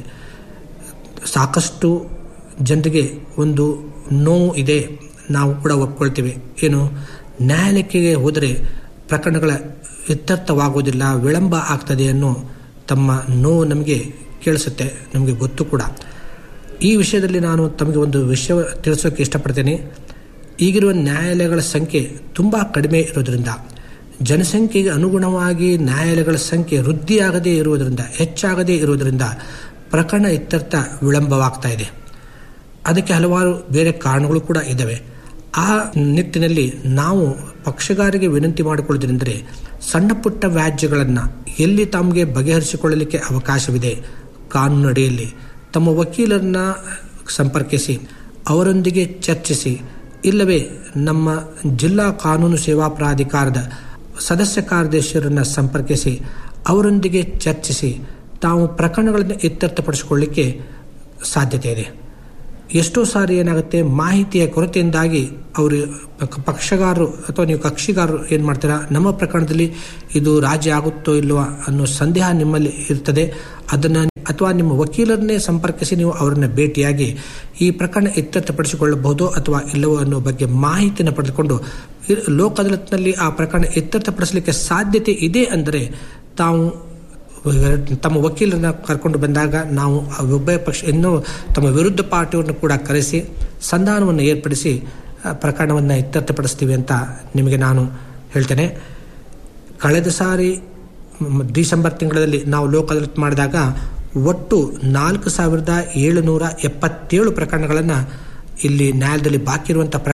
ಸಾಕಷ್ಟು ಜನರಿಗೆ ಒಂದು ನೋವು ಇದೆ ನಾವು ಕೂಡ ಒಪ್ಕೊಳ್ತೇವೆ ಏನು ನ್ಯಾಯಾಲಯಕ್ಕೆ ಹೋದರೆ ಪ್ರಕರಣಗಳ ಇತ್ಯರ್ಥವಾಗುವುದಿಲ್ಲ ವಿಳಂಬ ಆಗ್ತದೆ ಅನ್ನೋ ತಮ್ಮ ನೋವು ನಮಗೆ ಕೇಳಿಸುತ್ತೆ ನಮಗೆ ಗೊತ್ತು ಕೂಡ ಈ ವಿಷಯದಲ್ಲಿ ನಾನು ತಮಗೆ ಒಂದು ವಿಷಯ ತಿಳಿಸೋಕೆ ಇಷ್ಟಪಡ್ತೇನೆ ಈಗಿರುವ ನ್ಯಾಯಾಲಯಗಳ ಸಂಖ್ಯೆ ತುಂಬ ಕಡಿಮೆ ಇರೋದ್ರಿಂದ ಜನಸಂಖ್ಯೆಗೆ ಅನುಗುಣವಾಗಿ ನ್ಯಾಯಾಲಯಗಳ ಸಂಖ್ಯೆ ವೃದ್ಧಿಯಾಗದೇ ಇರುವುದರಿಂದ ಹೆಚ್ಚಾಗದೇ ಇರುವುದರಿಂದ ಪ್ರಕರಣ ಇತ್ಯರ್ಥ ವಿಳಂಬವಾಗ್ತಾ ಇದೆ ಅದಕ್ಕೆ ಹಲವಾರು ಬೇರೆ ಕಾರಣಗಳು ಕೂಡ ಇದ್ದಾವೆ ಆ ನಿಟ್ಟಿನಲ್ಲಿ ನಾವು ಪಕ್ಷಗಾರಿಗೆ ವಿನಂತಿ ಮಾಡಿಕೊಳ್ಳುವುದೆಂದರೆ ಸಣ್ಣ ಪುಟ್ಟ ವ್ಯಾಜ್ಯಗಳನ್ನು ಎಲ್ಲಿ ತಮಗೆ ಬಗೆಹರಿಸಿಕೊಳ್ಳಲಿಕ್ಕೆ ಅವಕಾಶವಿದೆ ಕಾನೂನು ಅಡಿಯಲ್ಲಿ ತಮ್ಮ ವಕೀಲರನ್ನ ಸಂಪರ್ಕಿಸಿ ಅವರೊಂದಿಗೆ ಚರ್ಚಿಸಿ ಇಲ್ಲವೇ ನಮ್ಮ ಜಿಲ್ಲಾ ಕಾನೂನು ಸೇವಾ ಪ್ರಾಧಿಕಾರದ ಸದಸ್ಯ ಕಾರ್ಯದರ್ಶಿಯರನ್ನು ಸಂಪರ್ಕಿಸಿ ಅವರೊಂದಿಗೆ ಚರ್ಚಿಸಿ ತಾವು ಪ್ರಕರಣಗಳನ್ನು ಇತ್ಯರ್ಥಪಡಿಸಿಕೊಳ್ಳಿಕ್ಕೆ ಸಾಧ್ಯತೆ ಇದೆ ಎಷ್ಟೋ ಸಾರಿ ಏನಾಗುತ್ತೆ ಮಾಹಿತಿಯ ಕೊರತೆಯಿಂದಾಗಿ ಅವರು ಪಕ್ಷಗಾರರು ಅಥವಾ ನೀವು ಕಕ್ಷಿಗಾರರು ಏನು ಮಾಡ್ತೀರಾ ನಮ್ಮ ಪ್ರಕರಣದಲ್ಲಿ ಇದು ರಾಜಿ ಆಗುತ್ತೋ ಇಲ್ವಾ ಅನ್ನೋ ಸಂದೇಹ ನಿಮ್ಮಲ್ಲಿ ಇರ್ತದೆ ಅದನ್ನು ಅಥವಾ ನಿಮ್ಮ ವಕೀಲರನ್ನೇ ಸಂಪರ್ಕಿಸಿ ನೀವು ಅವರನ್ನು ಭೇಟಿಯಾಗಿ ಈ ಪ್ರಕರಣ ಇತ್ಯರ್ಥಪಡಿಸಿಕೊಳ್ಳಬಹುದು ಅಥವಾ ಇಲ್ಲವೋ ಅನ್ನೋ ಬಗ್ಗೆ ಮಾಹಿತಿಯನ್ನು ಪಡೆದುಕೊಂಡು ಇ- ಲೋಕ್ ಅದಾಲತ್ನಲ್ಲಿ ಆ ಪ್ರಕರಣ ಇತ್ಯರ್ಥಪಡಿಸಲಿಕ್ಕೆ ಸಾಧ್ಯತೆ ಇದೆ ಅಂದರೆ ತಾವು ತಮ್ಮ ವಕೀಲರನ್ನ ಕರ್ಕೊಂಡು ಬಂದಾಗ ನಾವು ಆ ಉಭಯ ಪಕ್ಷ ಇನ್ನೂ ತಮ್ಮ ವಿರುದ್ಧ ಪಾರ್ಟಿಯನ್ನು ಕೂಡ ಕರೆಸಿ ಸಂಧಾನವನ್ನು ಏರ್ಪಡಿಸಿ ಆ, ಪ್ರಕರಣವನ್ನು ಇತ್ಯರ್ಥಪಡಿಸ್ತೀವಿ ಅಂತ ನಿಮಗೆ ನಾನು ಹೇಳ್ತೇನೆ ಕಳೆದ ಸಾರಿ ಮ್, ಡಿಸೆಂಬರ್ ತಿಂಗಳಲ್ಲಿ ನಾವು ಲೋಕ ಅದಾಲತ್ ಮಾಡಿದಾಗ ಒಟ್ಟು ನಾಲ್ಕು ಸಾವಿರದ ಏಳುನೂರ ಎಪ್ಪತ್ತೇಳು ಪ್ರಕರಣಗಳನ್ನು ಇಲ್ಲಿ ನ್ಯಾಯಾಲಯದಲ್ಲಿ ಬಾಕಿ ಇರುವಂಥ